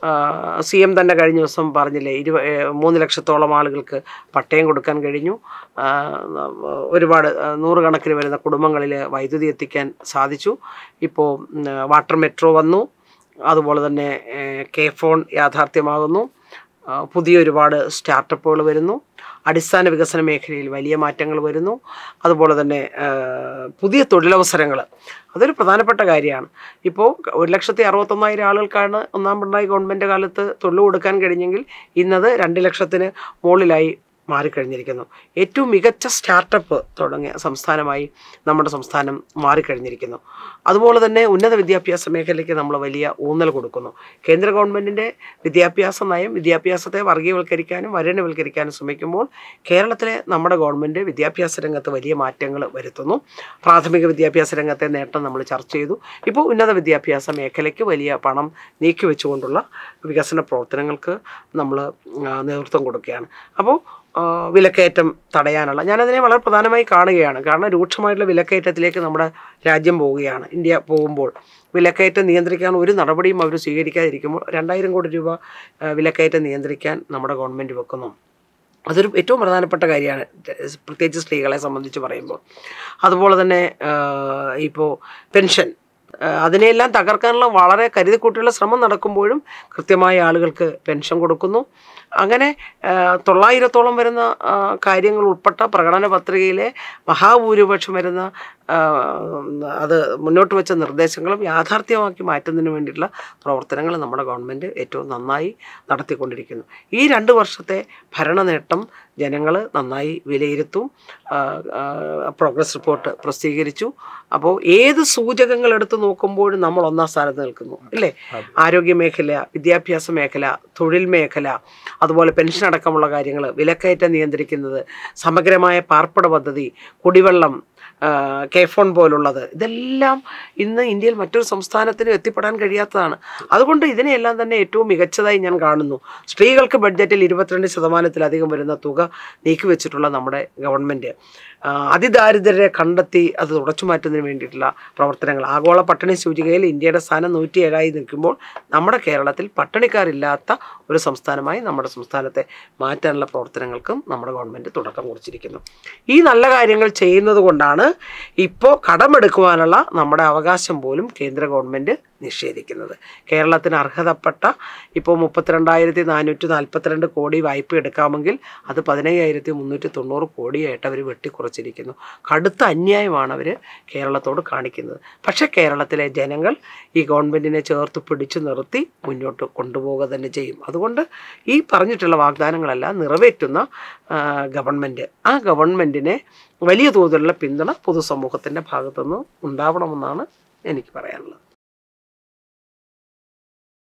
S2: സി എം തന്നെ കഴിഞ്ഞ ദിവസം പറഞ്ഞില്ലേ ഇരുപ ഏ, മൂന്ന് ലക്ഷത്തോളം ആളുകൾക്ക് പട്ടയം കൊടുക്കാൻ കഴിഞ്ഞു ആ, ഒരുപാട് ആ, നൂറുകണക്കിന് വരുന്ന കുടുംബങ്ങളിൽ വൈദ്യുതി എത്തിക്കാൻ സാധിച്ചു ഇപ്പോൾ ഉം, വാട്ടർ മെട്രോ വന്നു അതുപോലെ തന്നെ ഏ, കെ ഫോൺ യാഥാർത്ഥ്യമാകുന്നു ആ, പുതിയ ഒരുപാട് സ്റ്റാർട്ടപ്പുകൾ വരുന്നു അടിസ്ഥാന വികസന മേഖലയിൽ വലിയ മാറ്റങ്ങൾ വരുന്നു അതുപോലെ തന്നെ ആ, പുതിയ തൊഴിലവസരങ്ങൾ അതൊരു പ്രധാനപ്പെട്ട കാര്യമാണ് ഇപ്പോൾ ഒരു ലക്ഷത്തി അറുപത്തൊന്നായിരം ആളുകൾക്കാണ് ഒന്നാം പിണറായി ഗവൺമെൻറ് കാലത്ത് തൊഴിൽ കൊടുക്കാൻ കഴിഞ്ഞെങ്കിൽ ഇന്നത് രണ്ട് ലക്ഷത്തിന് മുകളിലായി മാറിക്കഴിഞ്ഞിരിക്കുന്നു ഏറ്റവും മികച്ച സ്റ്റാർട്ടപ്പ് തുടങ്ങിയ സംസ്ഥാനമായി നമ്മുടെ സംസ്ഥാനം മാറിക്കഴിഞ്ഞിരിക്കുന്നു അതുപോലെ തന്നെ ഉന്നത വിദ്യാഭ്യാസ മേഖലയ്ക്ക് നമ്മൾ വലിയ ഊന്നൽ കൊടുക്കുന്നു കേന്ദ്ര ഗവൺമെൻറ്റിൻ്റെ വിദ്യാഭ്യാസ നയം വിദ്യാഭ്യാസത്തെ വർഗീയവൽക്കരിക്കാനും വരേണ്യവൽക്കരിക്കാനും ശ്രമിക്കുമ്പോൾ കേരളത്തിലെ നമ്മുടെ ഗവൺമെൻറ് വിദ്യാഭ്യാസ രംഗത്ത് വലിയ മാറ്റങ്ങൾ വരുത്തുന്നു പ്രാഥമിക വിദ്യാഭ്യാസ രംഗത്തെ നേട്ടം നമ്മൾ ചർച്ച ചെയ്തു ഇപ്പോൾ ഉന്നത വിദ്യാഭ്യാസ മേഖലയ്ക്ക് വലിയ പണം നീക്കി വെച്ചുകൊണ്ടുള്ള വികസന പ്രവർത്തനങ്ങൾക്ക് നമ്മൾ നേതൃത്വം കൊടുക്കുകയാണ് അപ്പോൾ ആ, വിലക്കയറ്റം തടയാനുള്ള ഞാനതിനെ വളരെ പ്രധാനമായി കാണുകയാണ് കാരണം രൂക്ഷമായിട്ടുള്ള വിലക്കയറ്റത്തിലേക്ക് നമ്മുടെ രാജ്യം പോവുകയാണ് ഇന്ത്യ പോകുമ്പോൾ വിലക്കയറ്റം നിയന്ത്രിക്കാൻ ഒരു നടപടിയും അവർ സ്വീകരിക്കാതിരിക്കുമ്പോൾ രണ്ടായിരം കോടി രൂപ ആ, വിലക്കയറ്റം നിയന്ത്രിക്കാൻ നമ്മുടെ ഗവൺമെൻറ് വെക്കുന്നു അതൊരു ഏറ്റവും പ്രധാനപ്പെട്ട കാര്യമാണ് പ്രത്യേകിച്ച് സ്ത്രീകളെ സംബന്ധിച്ച് പറയുമ്പോൾ അതുപോലെ തന്നെ ഇപ്പോൾ പെൻഷൻ ആ, അതിനെയെല്ലാം തകർക്കാനുള്ള വളരെ കരുതിക്കൂട്ടിയുള്ള ശ്രമം നടക്കുമ്പോഴും കൃത്യമായ ആളുകൾക്ക് പെൻഷൻ കൊടുക്കുന്നു അങ്ങനെ ആ, തൊള്ളായിരത്തോളം വരുന്ന ആ, കാര്യങ്ങൾ ഉൾപ്പെട്ട പ്രകടന പത്രികയിലെ മഹാഭൂരിപക്ഷം വരുന്ന ആ, അത് മുന്നോട്ട് വെച്ച നിർദ്ദേശങ്ങളും യാഥാർത്ഥ്യമാക്കി മാറ്റുന്നതിന് വേണ്ടിയിട്ടുള്ള പ്രവർത്തനങ്ങൾ നമ്മുടെ ഗവൺമെൻറ് ഏറ്റവും നന്നായി നടത്തിക്കൊണ്ടിരിക്കുന്നു ഈ രണ്ട് വർഷത്തെ ഭരണ നേട്ടം ജനങ്ങൾ നന്നായി വിലയിരുത്തും ആ, ആ, പ്രോഗ്രസ് റിപ്പോർട്ട് പ്രസിദ്ധീകരിച്ചു അപ്പോൾ ഏത് സൂചകങ്ങൾ എടുത്ത് നോക്കുമ്പോഴും നമ്മൾ ഒന്നാം സ്ഥാനത്ത് നിൽക്കുന്നു അല്ലേ ആരോഗ്യ മേഖല വിദ്യാഭ്യാസ മേഖല തൊഴിൽ മേഖല അതുപോലെ പെൻഷൻ അടക്കമുള്ള കാര്യങ്ങൾ വിലക്കയറ്റം നിയന്ത്രിക്കുന്നത് സമഗ്രമായ പാർപ്പിട പദ്ധതി കുടിവെള്ളം ആ, കെ ഫോൺ പോലുള്ളത് ഇതെല്ലാം ഇന്ന് ഇന്ത്യയിൽ മറ്റൊരു സംസ്ഥാനത്തിനും എത്തിപ്പെടാൻ കഴിയാത്തതാണ് അതുകൊണ്ട് ഇതിനെയെല്ലാം തന്നെ ഏറ്റവും മികച്ചതായി ഞാൻ കാണുന്നു സ്ത്രീകൾക്ക് ബഡ്ജറ്റിൽ ഇരുപത്തിരണ്ട് ശതമാനത്തിലധികം വരുന്ന തുക നീക്കിവെച്ചിട്ടുള്ള നമ്മുടെ ഗവൺമെൻറ് ആ, അതിദാരിദ്ര്യരെ കണ്ടെത്തി അത് തുടച്ചു മാറ്റുന്നതിന് വേണ്ടിയിട്ടുള്ള പ്രവർത്തനങ്ങൾ ആഗോള പട്ടിണി സൂചികയിൽ ഇന്ത്യയുടെ സ്ഥാനം നൂറ്റി ഏഴായി നിൽക്കുമ്പോൾ നമ്മുടെ കേരളത്തിൽ പട്ടിണിക്കാരില്ലാത്ത ഒരു സംസ്ഥാനമായി നമ്മുടെ സംസ്ഥാനത്തെ മാറ്റാനുള്ള പ്രവർത്തനങ്ങൾക്കും നമ്മുടെ ഗവൺമെൻറ് തുടക്കം കുറിച്ചിരിക്കുന്നു ഈ നല്ല കാര്യങ്ങൾ ചെയ്യുന്നത് കൊണ്ടാണ് ഇപ്പോൾ കടമെടുക്കുവാനുള്ള നമ്മുടെ അവകാശം പോലും കേന്ദ്ര ഗവൺമെൻറ് നിഷേധിക്കുന്നത് കേരളത്തിന് അർഹതപ്പെട്ട ഇപ്പോൾ മുപ്പത്തിരണ്ടായിരത്തി നാനൂറ്റി നാൽപ്പത്തിരണ്ട് കോടി വായ്പ എടുക്കാമെങ്കിൽ അത് പതിനയ്യായിരത്തി മുന്നൂറ്റി തൊണ്ണൂറ് കോടിയായിട്ട് അവർ വെട്ടിക്കുറച്ചിരിക്കുന്നു കടുത്ത അന്യായമാണ് അവർ കേരളത്തോട് കാണിക്കുന്നത് പക്ഷേ കേരളത്തിലെ ജനങ്ങൾ ഈ ഗവൺമെൻറ്റിനെ ചേർത്ത് പിടിച്ചു നിർത്തി മുന്നോട്ട് കൊണ്ടുപോവുക തന്നെ ചെയ്യും അതുകൊണ്ട് ഈ പറഞ്ഞിട്ടുള്ള വാഗ്ദാനങ്ങളെല്ലാം നിറവേറ്റുന്ന ആ, ഗവൺമെൻറ് ആ ഗവൺമെൻറ്റിനെ വലിയ തോതിലുള്ള പിന്തുണ പൊതുസമൂഹത്തിൻ്റെ ഭാഗത്തുനിന്ന് ഉണ്ടാവണമെന്നാണ് എനിക്ക് പറയാനുള്ളത്